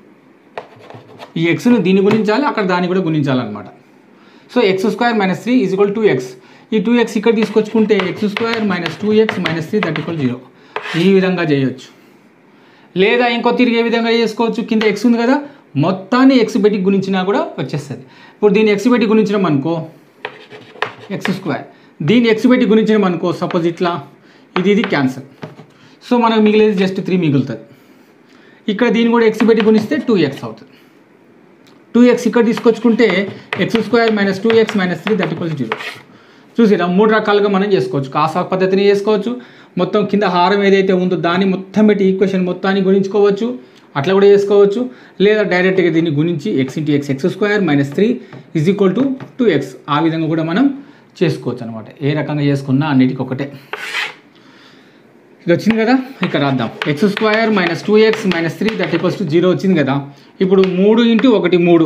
ఈ ఎక్స్ను దీన్ని గుణించాలి అక్కడ దాన్ని కూడా గుణించాలన్నమాట so x square minus three is equal two x ఈ టూ ఎక్స్ ఇక్కడ తీసుకొచ్చుకుంటే x square minus two x minus three that equal zero ఈ విధంగా చేయొచ్చు లేదా ఇంకో తిరిగి ఏ విధంగా చేసుకోవచ్చు కింద ఎక్స్ ఉంది కదా మొత్తాన్ని ఎక్స్ పెట్టి గుణించినా కూడా వచ్చేస్తుంది ఇప్పుడు దీన్ని ఎక్స్ పెట్టి గుణించడం అనుకో ఎక్స్ స్క్వేర్ దీన్ని ఎక్స్ పెట్టి గుణించడం అనుకో సపోజ్ ఇట్లా ఇది ఇది క్యాన్సల్ సో మనకు మిగిలేది జస్ట్ త్రీ మిగులుతుంది ఇక్కడ దీన్ని కూడా ఎక్స్ పెట్టి గుణిస్తే టూ ఎక్స్ అవుతుంది టూ ఎక్స్ ఇక్కడ తీసుకొచ్చుకుంటే x square minus two x minus three that equals zero చూసిరా మూడు రకాలుగా మనం చేసుకోవచ్చు కాసా పద్ధతిని చేసుకోవచ్చు మొత్తం కింద హారం ఏదైతే ఉందో దాన్ని మొత్తం పెట్టి ఈక్వేషన్ మొత్తాన్ని గుణించుకోవచ్చు అట్లా కూడా చేసుకోవచ్చు లేదా డైరెక్ట్గా దీన్ని గుణించి x into x x square minus three is equal to two x ఆ విధంగా కూడా మనం చేసుకోవచ్చు అనమాట ఏ రకంగా చేసుకున్నా అన్నిటికీ ఒకటే ఇది వచ్చింది కదా ఇక్కడ రాద్దాం x square minus two x minus three that equals to zero వచ్చింది కదా ఇప్పుడు మూడు ఇంటూ ఒకటి మూడు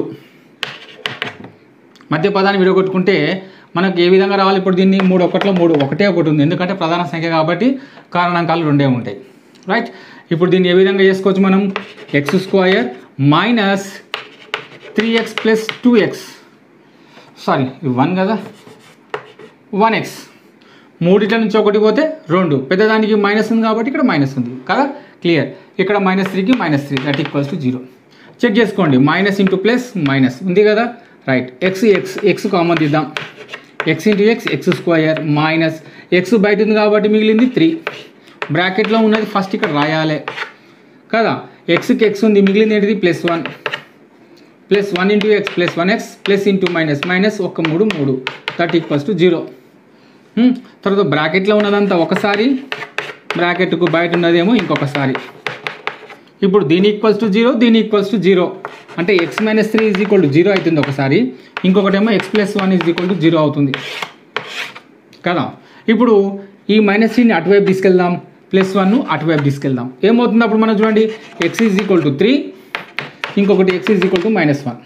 మధ్య పదాన్ని విడగొట్టుకుంటే మనకు ఏ విధంగా రావాలి ఇప్పుడు దీన్ని మూడు ఒకటిలో మూడు ఒకటే ఒకటి ఉంది ఎందుకంటే ప్రధాన సంఖ్య కాబట్టి కారణాంకాలు రెండే ఉంటాయి రైట్ ఇప్పుడు దీన్ని ఏ విధంగా చేసుకోవచ్చు మనం x square minus three x plus two x sorry one కదా వన్ ఎక్స్ మూడిట్ల నుంచి ఒకటి పోతే రెండు పెద్దదానికి మైనస్ ఉంది కాబట్టి ఇక్కడ మైనస్ ఉంది కదా క్లియర్ ఇక్కడ మైనస్ త్రీకి minus three that equals to zero check చేసుకోండి మైనస్ ఇంటూ ప్లస్ మైనస్ ఉంది కదా right x x x common తీద్దాం x into x x square minus x బయట ఉంది కాబట్టి మిగిలింది త్రీ బ్రాకెట్లో ఉన్నది ఫస్ట్ ఇక్కడ రాయాలి కదా ఎక్స్కి ఎక్స్ ఉంది మిగిలింది ఏంటిది plus one plus one into x plus one x plus into minus minus ఒక మూడు మూడు దట్ ఈక్వల్స్ టు జీరో తర్వాత బ్రాకెట్లో ఉన్నదంతా ఒకసారి బ్రాకెట్కు బయట ఉన్నదేమో ఇంకొకసారి ఇప్పుడు దీని ఈక్వల్స్ టు జీరో దీని ఈక్వల్స్ టు జీరో అంటే x minus three is equal to zero అవుతుంది ఒకసారి ఇంకొకటేమో x plus one is equal to zero అవుతుంది కదా ఇప్పుడు ఈ మైనస్ త్రీని అటువైపు తీసుకెళ్దాం ప్లస్ వన్ అటువైపు తీసుకెళ్దాం ఏమవుతుంది అప్పుడు మనం చూడండి x is equal to three ఇంకొకటి x is equal to minus one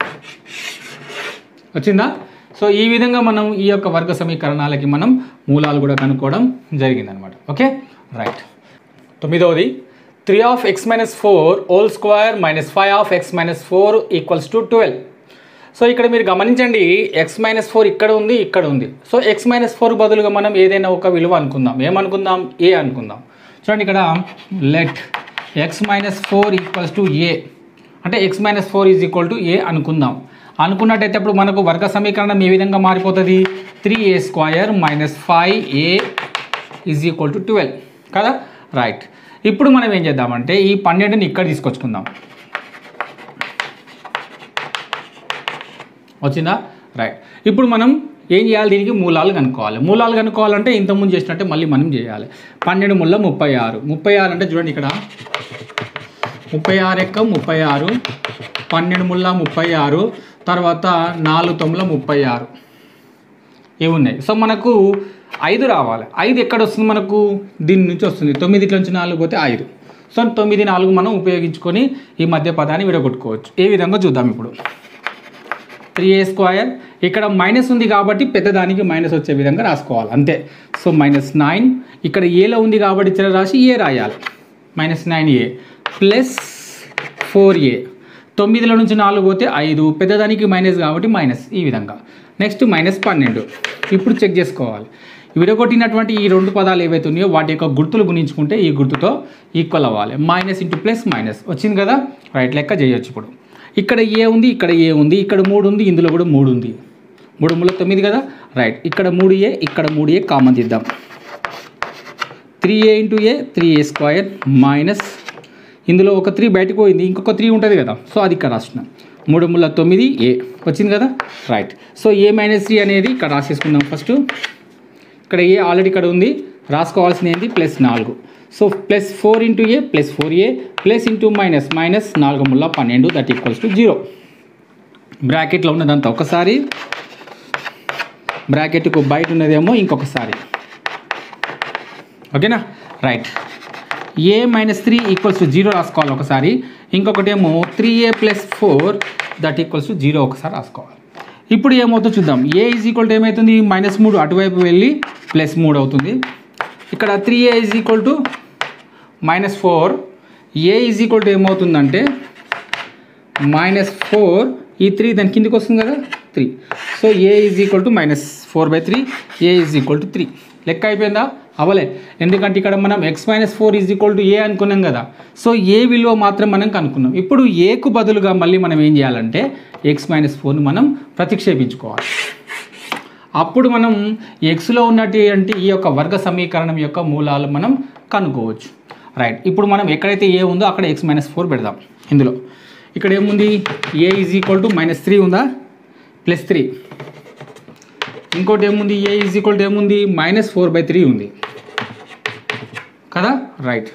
వచ్చిందా సో ఈ విధంగా మనం ఈ యొక్క వర్గ సమీకరణాలకి మనం మూలాలు కూడా కనుక్కోవడం జరిగిందనమాట ఓకే రైట్ తొమ్మిదవది three of x minus four whole square minus five of x minus four equals to twelve so ఇక్కడ మీరు గమనించండి ఎక్స్ మైనస్ ఫోర్ ఇక్కడ ఉంది ఇక్కడ ఉంది సో ఎక్స్ మైనస్ ఫోర్ బదులుగా మనం ఏదైనా ఒక విలువ అనుకుందాం ఏమనుకుందాం ఏ అనుకుందాం చూడండి ఇక్కడ let x minus four equals to a అంటే x minus four is equal to a అనుకుందాం అనుకున్నట్టయితే ఇప్పుడు మనకు వర్గ సమీకరణం ఏ విధంగా మారిపోతుంది three a square minus five a is equal to twelve కదా రైట్ ఇప్పుడు మనం ఏం చేద్దామంటే ఈ పన్నెండుని ఇక్కడ తీసుకొచ్చుకుందాం వచ్చిందా రైట్ ఇప్పుడు మనం ఏం చేయాలి దీనికి మూలాలు కనుక్కోవాలి మూలాలు కనుక్కోవాలంటే ఇంతకుముందు చేసినట్టే మళ్ళీ మనం చేయాలి పన్నెండు ముళ్ళ ముప్పై ఆరు ముప్పై ఆరు అంటే చూడండి ఇక్కడ ముప్పై ఆరు ఎక్క ముప్పై ఆరు పన్నెండు ముళ్ళ ముప్పై ఆరు తర్వాత నాలుగు తొమ్మిల ముప్పై ఆరు ఇవి ఉన్నాయి సో మనకు ఐదు రావాలి ఐదు ఎక్కడ వస్తుంది మనకు దీని నుంచి వస్తుంది తొమ్మిది నుంచి నాలుగు పోతే ఐదు సో తొమ్మిది నాలుగు మనం ఉపయోగించుకొని ఈ మధ్య పదాన్ని విడగొట్టుకోవచ్చు ఏ విధంగా చూద్దాం ఇప్పుడు త్రీ ఏ స్క్వయర్ ఇక్కడ మైనస్ ఉంది కాబట్టి పెద్దదానికి మైనస్ వచ్చే విధంగా రాసుకోవాలి అంతే సో మైనస్ నైన్ ఇక్కడ ఏలో ఉంది కాబట్టి ఇక్కడ రాసి ఏ రాయాలి minus nine a plus four a తొమ్మిదిలో నుంచి నాలుగు పోతే ఐదు పెద్దదానికి మైనస్ కాబట్టి మైనస్ ఈ విధంగా నెక్స్ట్ మైనస్ పన్నెండు ఇప్పుడు చెక్ చేసుకోవాలి విడగొట్టినటువంటి ఈ రెండు పదాలు ఏవైతే ఉన్నాయో వాటి యొక్క గుర్తులు గుణించుకుంటే ఈ గుర్తుతో ఈక్వల్ అవ్వాలి మైనస్ ఇంటూ ప్లస్ మైనస్ వచ్చింది కదా రైట్ లెక్క చేయొచ్చు ఇప్పుడు ఇక్కడ ఏ ఉంది ఇక్కడ ఏ ఉంది ఇక్కడ మూడు ఉంది ఇందులో కూడా మూడు ఉంది మూడు మూడు తొమ్మిది కదా రైట్ ఇక్కడ మూడు ఏ ఇక్కడ మూడు ఏ కామన్ తీద్దాం three a into a three a square minus ఇందులో ఒక త్రీ బయటకు పోయింది ఇంకొక త్రీ ఉంటుంది కదా సో అది ఇక్కడ రాసిన మూడు ముళ్ళ తొమ్మిది ఏ వచ్చింది కదా right so a minus three అనేది ఇక్కడ రాసేసుకుందాం ఫస్ట్ ఇక్కడ ఏ ఆల్రెడీ ఇక్కడ ఉంది రాసుకోవాల్సింది ఏంటి ప్లస్ నాలుగు so plus four into a plus four a plus into minus minus నాలుగు ముళ్ళ పన్నెండు దట్ ఈక్వల్స్ టు జీరో బ్రాకెట్లో ఉన్నదంతా ఒకసారి బ్రాకెట్కు బయట ఉన్నదేమో ఇంకొకసారి ఓకేనా right a minus three equals to zero రాసుకోవాలి ఒకసారి ఇంకొకటి ఏమో three a plus four that equals to zero ఒకసారి రాసుకోవాలి ఇప్పుడు ఏమవుతుందో చూద్దాం ఏ ఈజ్ ఈక్వల్ టు ఏమవుతుంది మైనస్ మూడు అటువైపు వెళ్ళి ప్లస్ మూడు అవుతుంది ఇక్కడ three a is equal to minus four a is equal to ఏమవుతుందంటే మైనస్ ఫోర్ ఈ త్రీ దాని కిందికి వస్తుంది కదా three so a is equal to minus four by three a is equal to three లెక్క అయిపోయిందా అవలే ఎందుకంటే ఇక్కడ మనం x minus four is equal to a అనుకున్నాం కదా సో ఏ విలువ మాత్రం మనం కనుక్కున్నాం ఇప్పుడు ఏకు బదులుగా మళ్ళీ మనం ఏం చేయాలంటే ఎక్స్ మైనస్ ఫోర్ని మనం ప్రతిక్షేపించుకోవాలి అప్పుడు మనం ఎక్స్లో ఉన్నటువంటి ఈ యొక్క వర్గ సమీకరణం యొక్క మూలాలు మనం కనుక్కోవచ్చు రైట్ ఇప్పుడు మనం ఎక్కడైతే ఏ ఉందో అక్కడ ఎక్స్ మైనస్ ఫోర్ పెడదాం ఇందులో ఇక్కడ ఏముంది a is equal to minus three ఉందా ప్లస్ త్రీ ఇంకోటి ఏముంది ఏ ఈజ్ ఈక్వల్ టు ఏముంది మైనస్ ఫోర్ బై త్రీ ఉంది కదా రైట్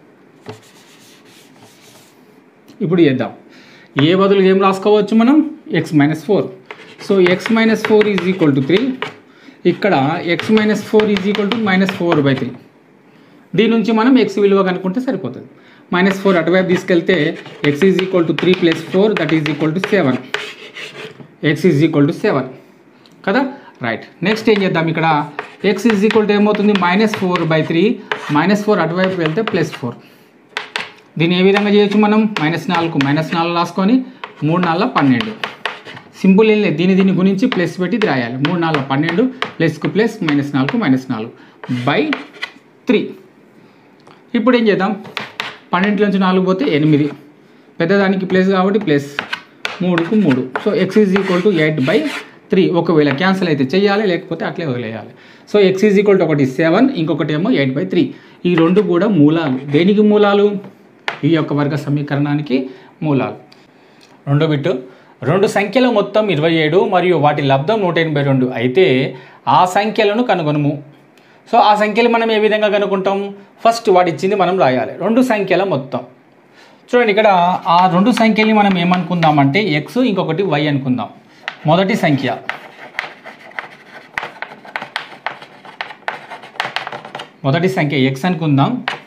ఇప్పుడు చేద్దాం ఏ బదులు ఏం రాసుకోవచ్చు మనం x minus four so x minus four is equal to three ఇక్కడ x minus four is equal to minus four by three దీని నుంచి మనం ఎక్స్ విలువ కనుక్కుంటే సరిపోతుంది మైనస్ ఫోర్ అటువైపు తీసుకెళ్తే x is equal to three plus four that is equal to seven x is equal to seven కదా రైట్ నెక్స్ట్ ఏం చేద్దాం ఇక్కడ ఎక్స్ ఈజ్ ఈక్వల్ టు ఏమవుతుంది minus four by three minus four అటువైపు వెళ్తే plus four దీన్ని ఏ విధంగా చేయొచ్చు మనం మైనస్ నాలుగు మైనస్ నాలుగు రాసుకొని మూడు నాలుగు పన్నెండు సింపుల్ ఏం లేదు దీని దీన్ని గురించి ప్లస్ పెట్టి ఇది రాయాలి మూడు నాలుగు పన్నెండు ప్లస్కు ప్లస్ మైనస్ నాలుగు మైనస్ నాలుగు బై త్రీ ఇప్పుడు ఏం చేద్దాం పన్నెండు నుంచి నాలుగు పోతే ఎనిమిది పెద్దదానికి ప్లస్ కాబట్టి ప్లస్ మూడుకు మూడు so x is equal to eight by three ఒకవేళ క్యాన్సిల్ అయితే చేయాలి లేకపోతే అట్లే వదిలేయాలి so x is equal to ఒకటి సెవెన్ ఇంకొకటి ఏమో ఎయిట్ బై త్రీ ఈ రెండు కూడా మూలాలు దేనికి మూలాలు ఈ యొక్క వర్గ సమీకరణానికి మూలాలు రెండో బిట్టు రెండు సంఖ్యల మొత్తం ఇరవై ఏడు మరియు వాటి లబ్ధం నూట ఎనభై రెండు అయితే ఆ సంఖ్యలను కనుగొనుము సో ఆ సంఖ్యలు మనం ఏ విధంగా కనుక్కుంటాం ఫస్ట్ వాటి ఇచ్చింది మనం రాయాలి రెండు సంఖ్యల మొత్తం చూడండి ఇక్కడ ఆ రెండు సంఖ్యల్ని మనం ఏమనుకుందామంటే ఎక్స్ ఇంకొకటి వై అనుకుందాం మొదటి సంఖ్య మొదటి సంఖ్య ఎక్స్ అనుకుందాం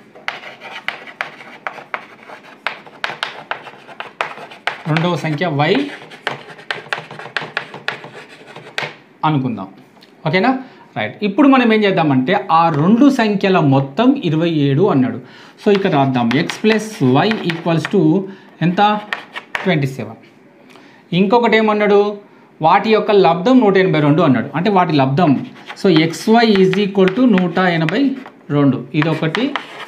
రెండవ సంఖ్య వై అనుకుందాం ఓకేనా రైట్ ఇప్పుడు మనం ఏం చేద్దామంటే ఆ రెండు సంఖ్యల మొత్తం ఇరవై ఏడు అన్నాడు సో ఇక్కడ రాద్దాం x plus y equals to ఎంత ట్వంటీ సెవెన్ ఇంకొకటి ఏమన్నాడు వాటి యొక్క లబ్ధం నూట ఎనభై రెండు అన్నాడు అంటే వాటి లబ్ధం so x y is equal to నూట ఎనభై రెండు ఇదొకటి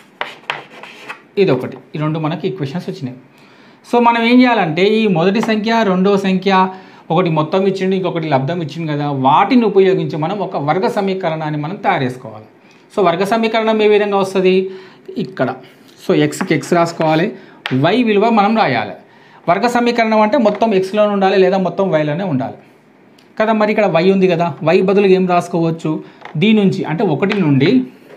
ఇదొకటి ఈ రెండు మనకి ఈక్వేషన్స్ వచ్చినాయి సో మనం ఏం చేయాలంటే ఈ మొదటి సంఖ్య రెండవ సంఖ్య ఒకటి మొత్తం ఇచ్చిండు ఇంకొకటి లబ్ధం ఇచ్చింది కదా వాటిని ఉపయోగించి మనం ఒక వర్గ సమీకరణాన్ని మనం తయారు చేసుకోవాలి సో వర్గ సమీకరణం ఏ విధంగా వస్తుంది ఇక్కడ సో ఎక్స్కి ఎక్స్ రాసుకోవాలి వై విలువ మనం రాయాలి వర్గ సమీకరణం అంటే మొత్తం ఎక్స్లోనే ఉండాలి లేదా మొత్తం వైలోనే ఉండాలి కదా మరి ఇక్కడ వై ఉంది కదా వై బదులు ఏం రాసుకోవచ్చు దీని నుంచి అంటే ఒకటి నుండి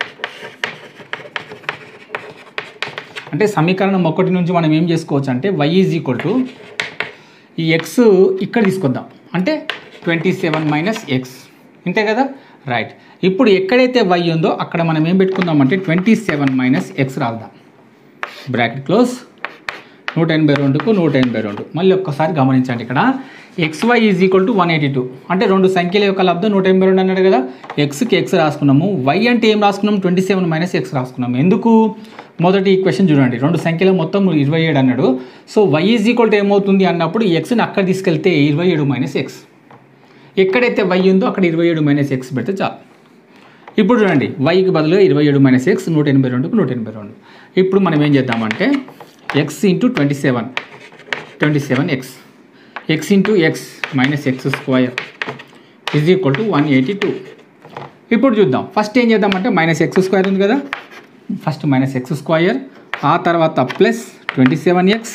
అంటే సమీకరణం ఒకటి నుంచి మనం ఏం చేసుకోవచ్చు అంటే వై ఈజ్ ఈక్వల్ టు ఈ ఎక్స్ ఇక్కడ తీసుకొద్దాం అంటే ట్వంటీ సెవెన్ మైనస్ ఎక్స్ ఇంతే కదా రైట్ ఇప్పుడు ఎక్కడైతే వై ఉందో అక్కడ మనం ఏం పెట్టుకుందాం అంటే ట్వంటీ సెవెన్ మైనస్ ఎక్స్ రాద్దాం బ్రాకెట్ క్లోజ్ నూట ఎనభై రెండుకు నూట ఎనభై రెండు మళ్ళీ ఒక్కసారి గమనించండి ఇక్కడ x y is equal to one eighty two అంటే రెండు సంఖ్యల యొక్క లబ్ధం నూట ఎనభై రెండు అన్నాడు కదా ఎక్స్కి ఎక్స్ రాసుకున్నాము వై అంటే ఏం రాసుకున్నాం ట్వంటీ సెవెన్ మైనస్ ఎక్స్ రాసుకున్నాం ఎందుకు మొదటి ఈక్వేషన్ చూడండి రెండు సంఖ్యల మొత్తం ఇరవై ఏడు అన్నాడు so y is equal to ఏమవుతుంది అన్నప్పుడు ఎక్స్ని అక్కడ తీసుకెళ్తే ఇరవై ఏడు మైనస్ ఎక్స్ ఎక్కడైతే వై ఉందో అక్కడ ఇరవై ఏడు మైనస్ ఎక్స్ పెడితే చాలు ఇప్పుడు చూడండి వైకి బదులుగా ఇరవై ఏడు మైనస్ ఎక్స్ నూట ఎనభై రెండుకు నూట ఎనభై రెండు ఇప్పుడు మనం ఏం చేద్దామంటే x into twenty seven twenty seven x x into x minus x square is equal to one eighty two ఇప్పుడు చూద్దాం ఫస్ట్ ఏం చేద్దామంటే మైనస్ ఎక్స్ స్క్వేర్ ఉంది కదా ఫస్ట్ మైనస్ ఎక్స్ స్క్వయర్ ఆ తర్వాత ప్లస్ ట్వంటీ సెవెన్ ఎక్స్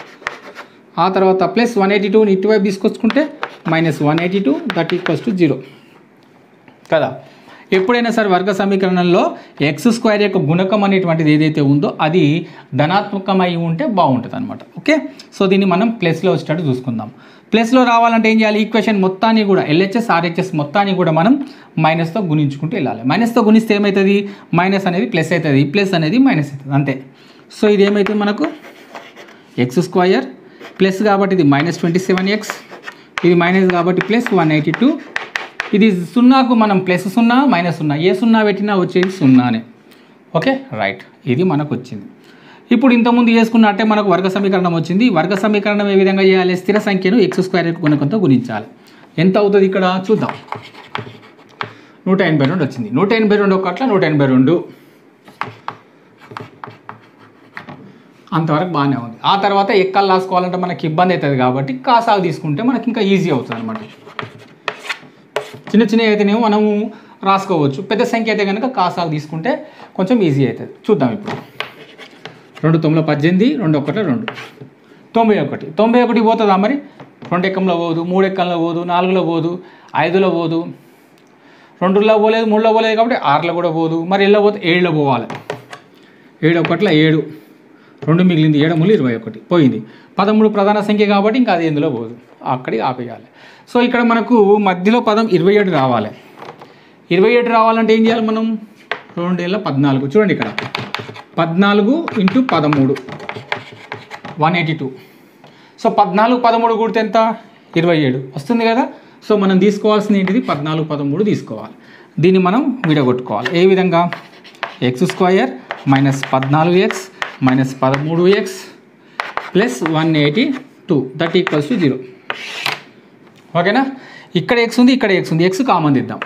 ఆ తర్వాత ప్లస్ వన్ ఎయిటీ టూని ఇటువైపు తీసుకొచ్చుకుంటే minus one eighty two that equals to zero కదా ఎప్పుడైనా సరే వర్గ సమీకరణంలో ఎక్స్ స్క్వేర్ యొక్క గుణకం అనేటువంటిది ఏదైతే ఉందో అది ధనాత్మకమై ఉంటే బాగుంటుంది అనమాట ఓకే సో దీన్ని మనం ప్లస్లో వచ్చేటట్టు చూసుకుందాం ప్లస్లో రావాలంటే ఏం చేయాలి ఈక్వేషన్ మొత్తాన్ని కూడా ఎల్హెచ్ఎస్ ఆర్హెచ్ఎస్ మొత్తాన్ని కూడా మనం మైనస్తో గుణించుకుంటూ వెళ్ళాలి మైనస్తో గుణిస్తే ఏమవుతుంది మైనస్ అనేది ప్లస్ అవుతుంది ప్లస్ అనేది మైనస్ అవుతుంది అంతే సో ఇది ఏమవుతుంది మనకు ఎక్స్ స్క్వయర్ ప్లస్ కాబట్టి ఇది మైనస్ ట్వంటీ సెవెన్ ఎక్స్ ఇది మైనస్ కాబట్టి ప్లస్ వన్ ఎయిటీ టూ ఇది సున్నాకు మనం ప్లస్ సున్నా మైనస్ సున్నా ఏ సున్నా పెట్టినా వచ్చేది సున్నానే ఓకే రైట్ ఇది మనకు వచ్చింది ఇప్పుడు ఇంతకుముందు చేసుకున్నట్టే మనకు వర్గ సమీకరణం వచ్చింది వర్గ సమీకరణం ఏ విధంగా చేయాలి స్థిర సంఖ్యను ఎక్స్ స్క్వేర్ యొక్క గుణకంతో గుణించాలి ఎంత అవుతుంది ఇక్కడ చూద్దాం నూట ఎనభై రెండు వచ్చింది నూట ఎనభై రెండు ఒకట్ల నూట ఎనభై రెండు అంతవరకు బాగానే ఉంది ఆ తర్వాత ఎక్కలు రాసుకోవాలంటే మనకి ఇబ్బంది అవుతుంది కాబట్టి కాసాగు తీసుకుంటే మనకి ఇంకా ఈజీ అవుతుంది అనమాట చిన్న చిన్న అయితేనేమో మనము రాసుకోవచ్చు పెద్ద సంఖ్య అయితే కనుక కాసాగు తీసుకుంటే కొంచెం ఈజీ అవుతుంది చూద్దాం ఇప్పుడు రెండు తొమ్మిది పద్దెనిమిది రెండు ఒకటి రెండు తొంభై ఒకటి తొంభై ఒకటి పోతుందా మరి రెండు ఎక్కంలో పోదు మూడు ఎక్కంలో పోదు నాలుగులో పోదు ఐదులో పోదు రెండులో పోలేదు మూడులో పోలేదు కాబట్టి ఆరులో కూడా పోదు మరి ఎల్లో పోతే ఏడులో పోవాలి ఏడు ఒకట్ల ఏడు రెండు మిగిలింది ఏడు మూడు ఇరవై ఒకటి పోయింది పదమూడు ప్రధాన సంఖ్య కాబట్టి ఇంకా అది ఎందులో పోదు అక్కడికి ఆపేయాలి సో ఇక్కడ మనకు మధ్యలో పదం ఇరవై ఏడు రావాలి ఇరవై ఏడు రావాలంటే ఏం చేయాలి మనం రెండేళ్ళ పద్నాలుగు చూడండి ఇక్కడ పద్నాలుగు ఇంటూ పదమూడు వన్ ఎయిటీ టూ సో పద్నాలుగు పదమూడు కూడితే ఎంత ఇరవై ఏడు వస్తుంది కదా సో మనం తీసుకోవాల్సింది ఏంటిది పద్నాలుగు పదమూడు తీసుకోవాలి దీన్ని మనం విడగొట్టుకోవాలి ఏ విధంగా ఎక్స్ స్క్వయర్ మైనస్ పద్నాలుగు ఎక్స్ మైనస్ పదమూడు x plus one eighty two that equals to zero ఓకేనా ఇక్కడ ఎక్స్ ఉంది ఇక్కడ ఎక్స్ ఉంది ఎక్స్ కామన్ తీద్దాం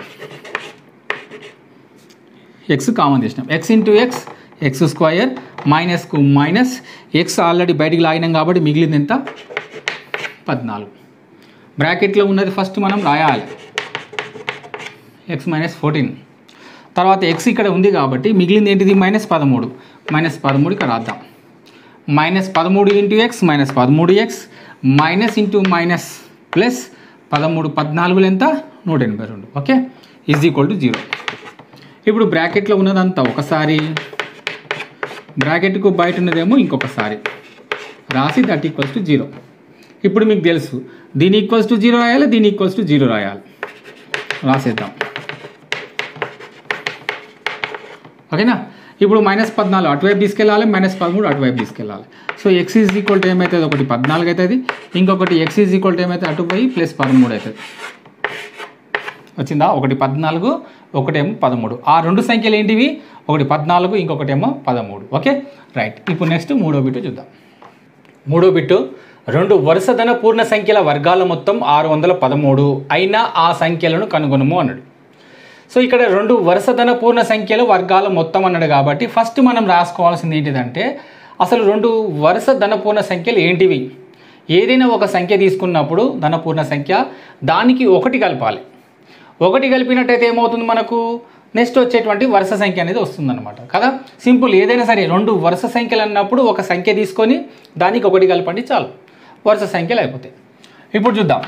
ఎక్స్ కామన్ తీసినాం x into x x square మైనస్కు మైనస్ ఎక్స్ ఆల్రెడీ బయటికి లాగినాం కాబట్టి మిగిలింది ఎంత పద్నాలుగు బ్రాకెట్లో ఉన్నది ఫస్ట్ మనం రాయాలి ఎక్స్ మైనస్ ఫోర్టీన్ తర్వాత ఎక్స్ ఇక్కడ ఉంది కాబట్టి మిగిలింది ఏంటిది మైనస్ పదమూడు మైనస్ పదమూడు ఇక్కడ రాద్దాం మైనస్ పదమూడు ఇంటూ ఎక్స్ మైనస్ పదమూడు x minus into minus plus పదమూడు పద్నాలుగులు ఎంత నూట ఎనభై రెండు okay is equal to zero ఇప్పుడు బ్రాకెట్లో ఉన్నదంతా ఒకసారి బ్రాకెట్కు బయట ఉన్నదేమో ఇంకొకసారి రాసి దట్ ఈక్వల్స్ టు జీరో ఇప్పుడు మీకు తెలుసు దీని ఈక్వల్స్ టు జీరో రాయాలి దీని ఈక్వల్స్ టు జీరో రాయాలి రాసేద్దాం ఓకేనా ఇప్పుడు మైనస్ పద్నాలుగు అటువైపు తీసుకెళ్ళాలి మైనస్ పదమూడు అటువైపు తీసుకెళ్ళాలి so x is equal to ఏమవుతుంది ఒకటి పద్నాలుగు అవుతుంది ఇంకొకటి ఎక్స్ ఈజ్ ఈక్వల్ టు ఏమవుతుంది అటు పోయి ప్లస్ పదమూడు అవుతుంది వచ్చిందా ఒకటి పద్నాలుగు ఒకటేమో పదమూడు ఆ రెండు సంఖ్యలు ఏంటివి ఒకటి పద్నాలుగు ఇంకొకటేమో పదమూడు ఓకే రైట్ ఇప్పుడు నెక్స్ట్ మూడో బిట్టు చూద్దాం మూడో బిట్టు రెండు వరుసధన పూర్ణ సంఖ్యల వర్గాల మొత్తం ఆరు వందల పదమూడు అయినా ఆ సంఖ్యలను కనుగొనము అన్నాడు సో ఇక్కడ రెండు వరుసధన పూర్ణ సంఖ్యలు వర్గాల మొత్తం అన్నాడు కాబట్టి ఫస్ట్ మనం రాసుకోవాల్సింది ఏంటిదంటే అసలు రెండు వరుస ధనపూర్ణ సంఖ్యలు ఏంటివి ఏదైనా ఒక సంఖ్య తీసుకున్నప్పుడు ధనపూర్ణ సంఖ్య దానికి ఒకటి కలపాలి ఒకటి కలిపినట్టయితే ఏమవుతుంది మనకు నెక్స్ట్ వచ్చేటువంటి వరుస సంఖ్య అనేది వస్తుందన్నమాట కదా సింపుల్ ఏదైనా సరే రెండు వరుస సంఖ్యలు అన్నప్పుడు ఒక సంఖ్య తీసుకొని దానికి ఒకటి కలపండి చాలు వరుస సంఖ్యలు అయిపోతాయి ఇప్పుడు చూద్దాం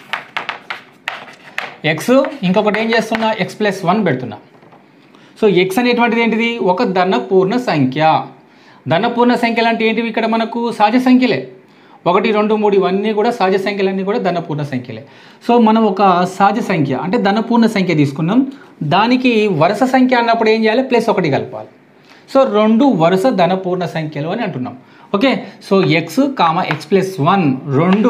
ఎక్స్ ఇంకొకటి ఏం చేస్తున్నా ఎక్స్ ప్లస్ వన్ పెడుతున్నా సో ఎక్స్ అనేటువంటిది ఏంటిది ఒక ధన పూర్ణ సంఖ్య ధన పూర్ణ సంఖ్యలు అంటే ఏంటివి ఇక్కడ మనకు సహజ సంఖ్యలే ఒకటి రెండు మూడు ఇవన్నీ కూడా సహజ సంఖ్యలన్నీ కూడా ధన పూర్ణ సంఖ్యలే సో మనం ఒక సహజ సంఖ్య అంటే ధన పూర్ణ సంఖ్య తీసుకున్నాం దానికి వరుస సంఖ్య అన్నప్పుడు ఏం చేయాలి ప్లస్ ఒకటి కలపాలి సో రెండు వరుస ధన పూర్ణ సంఖ్యలు అని అంటున్నాం okay so x comma x plus one రెండు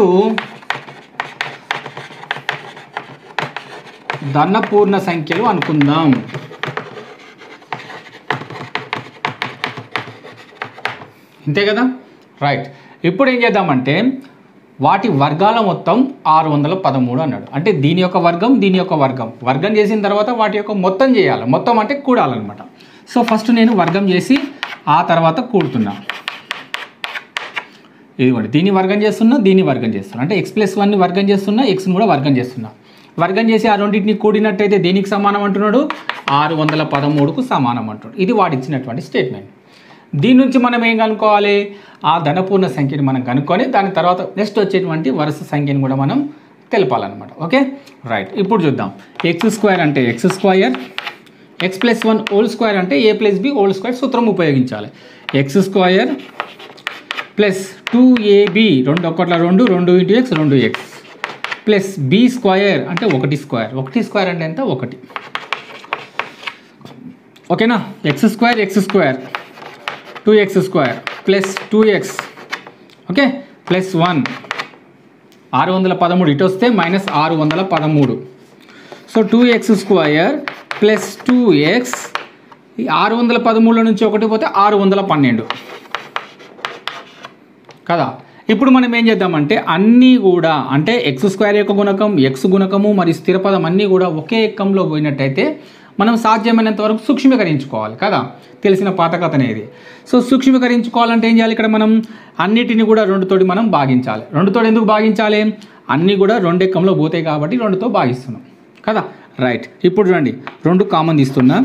ధన పూర్ణ సంఖ్యలు అనుకుందాం అంతే కదా రైట్ ఇప్పుడు ఏం చేద్దామంటే వాటి వర్గాల మొత్తం ఆరు వందల పదమూడు అన్నాడు అంటే దీని యొక్క వర్గం దీని యొక్క వర్గం వర్గం చేసిన తర్వాత వాటి యొక్క మొత్తం చేయాలి మొత్తం అంటే కూడాలన్నమాట సో ఫస్ట్ నేను వర్గం చేసి ఆ తర్వాత కూడుతున్నా ఇదిగోండి దీన్ని వర్గం చేస్తున్నా దీన్ని వర్గం చేస్తున్నా అంటే ఎక్స్ ప్లస్ వన్ని వర్గం చేస్తున్నా ఎక్స్ని కూడా వర్గం చేస్తున్నా వర్గం చేసి ఆ రెండింటిని కూడినట్టయితే దేనికి సమానం అంటున్నాడు ఆరు వందల పదమూడుకు సమానం అంటున్నాడు ఇది వాడు ఇచ్చినటువంటి స్టేట్మెంట్ దీని నుంచి మనం ఏం కనుక్కోవాలి ఆ ధనపూర్ణ సంఖ్యని మనం కనుక్కొని దాని తర్వాత నెక్స్ట్ వచ్చేటువంటి వరుస సంఖ్యని కూడా మనం తెలపాలన్నమాట ఓకే రైట్ ఇప్పుడు చూద్దాం ఎక్స్ స్క్వేర్ అంటే x square x plus one whole square అంటే a plus b whole square సూత్రం ఉపయోగించాలి x square plus two ab రెండు ఒకట్ల రెండు రెండు ఇంటూ ఎక్స్ రెండు ఎక్స్ ప్లస్ బి స్క్వయర్ అంటే ఒకటి స్క్వేర్ ఒకటి స్క్వేర్ అంటే ఎంత ఒకటి ఓకేనా x square x square two x square plus two x okay plus one ఆరు వందల పదమూడు ఇటు వస్తే మైనస్ ఆరు వందల పదమూడు so two x square plus two x ఆరు వందల పదమూడులో నుంచి ఒకటి పోతే ఆరు వందల పన్నెండు కదా ఇప్పుడు మనం ఏం చేద్దామంటే అన్నీ కూడా అంటే ఎక్స్ స్క్వేర్ యొక్క గుణకం ఎక్స్ గుణకము మరియు స్థిరపదం అన్నీ కూడా ఒకే ఎక్కంలో పోయినట్టయితే మనం సాధ్యమైనంత వరకు సూక్ష్మీకరించుకోవాలి కదా తెలిసిన పాత కథ అనేది సో సూక్ష్మీకరించుకోవాలంటే ఏం చేయాలి ఇక్కడ మనం అన్నిటిని కూడా రెండుతోటి మనం భాగించాలి రెండుతోటి ఎందుకు భాగించాలి అన్నీ కూడా రెండు ఎక్కంలో పోతాయి కాబట్టి రెండుతో భాగిస్తున్నాం కదా రైట్ ఇప్పుడు చూడండి రెండు కామన్ తీస్తున్నా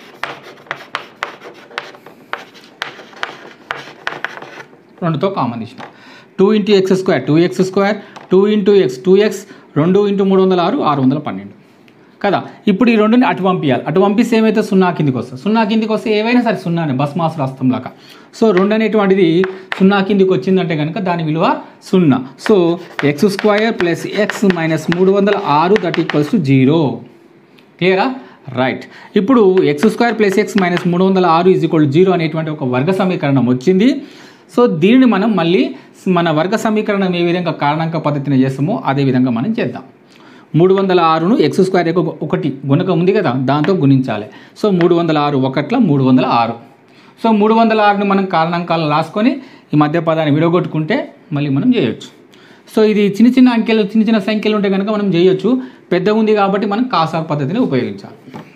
రెండుతో కామన్ తీసిన two into x square two x square two into x two x రెండు ఇంటూ మూడు వందల ఆరు ఆరు వందల పన్నెండు కదా ఇప్పుడు ఈ రెండుని అటు పంపించాలి అటు పంపిస్తే ఏమైతే సున్నా కిందికి వస్తుంది సున్నా కిందికి వస్తే ఏవైనా సరే సున్నానే బస్ మాస్ రాస్తాం లాగా సో రెండు అనేటువంటిది సున్నా కిందికి వచ్చిందంటే కనుక దాని విలువ సున్నా so x square plus x minus మూడు వందల ఆరు దట్ ఈక్వల్స్ టు జీరో క్లియరా రైట్ ఇప్పుడు x square plus x minus మూడు వందల ఆరు ఈజ్ ఈక్వల్ జీరో అనేటువంటి ఒక వర్గ సమీకరణం వచ్చింది సో దీనిని మనం మళ్ళీ మన వర్గ సమీకరణం ఏ విధంగా కారణాంక పద్ధతిని చేస్తామో అదే విధంగా మనం చేద్దాం మూడు వందల ఆరును ఎక్స్ స్క్వేర్ యొక్క ఒకటి గుణకం ఉంది కదా దాంతో గుణించాలి సో మూడు వందల ఆరు ఒకట్ల మూడు వందల ఆరు సో మూడు వందల ఆరుని మనం కారణాంకాలను రాసుకొని ఈ మధ్య పదాన్ని విడగొట్టుకుంటే మళ్ళీ మనం చేయొచ్చు సో ఇది చిన్న చిన్న అంకెలు చిన్న చిన్న సంఖ్యలు ఉంటే కనుక మనం చేయొచ్చు పెద్దగా ఉంది కాబట్టి మనం కాసార్ పద్ధతిని ఉపయోగించాలి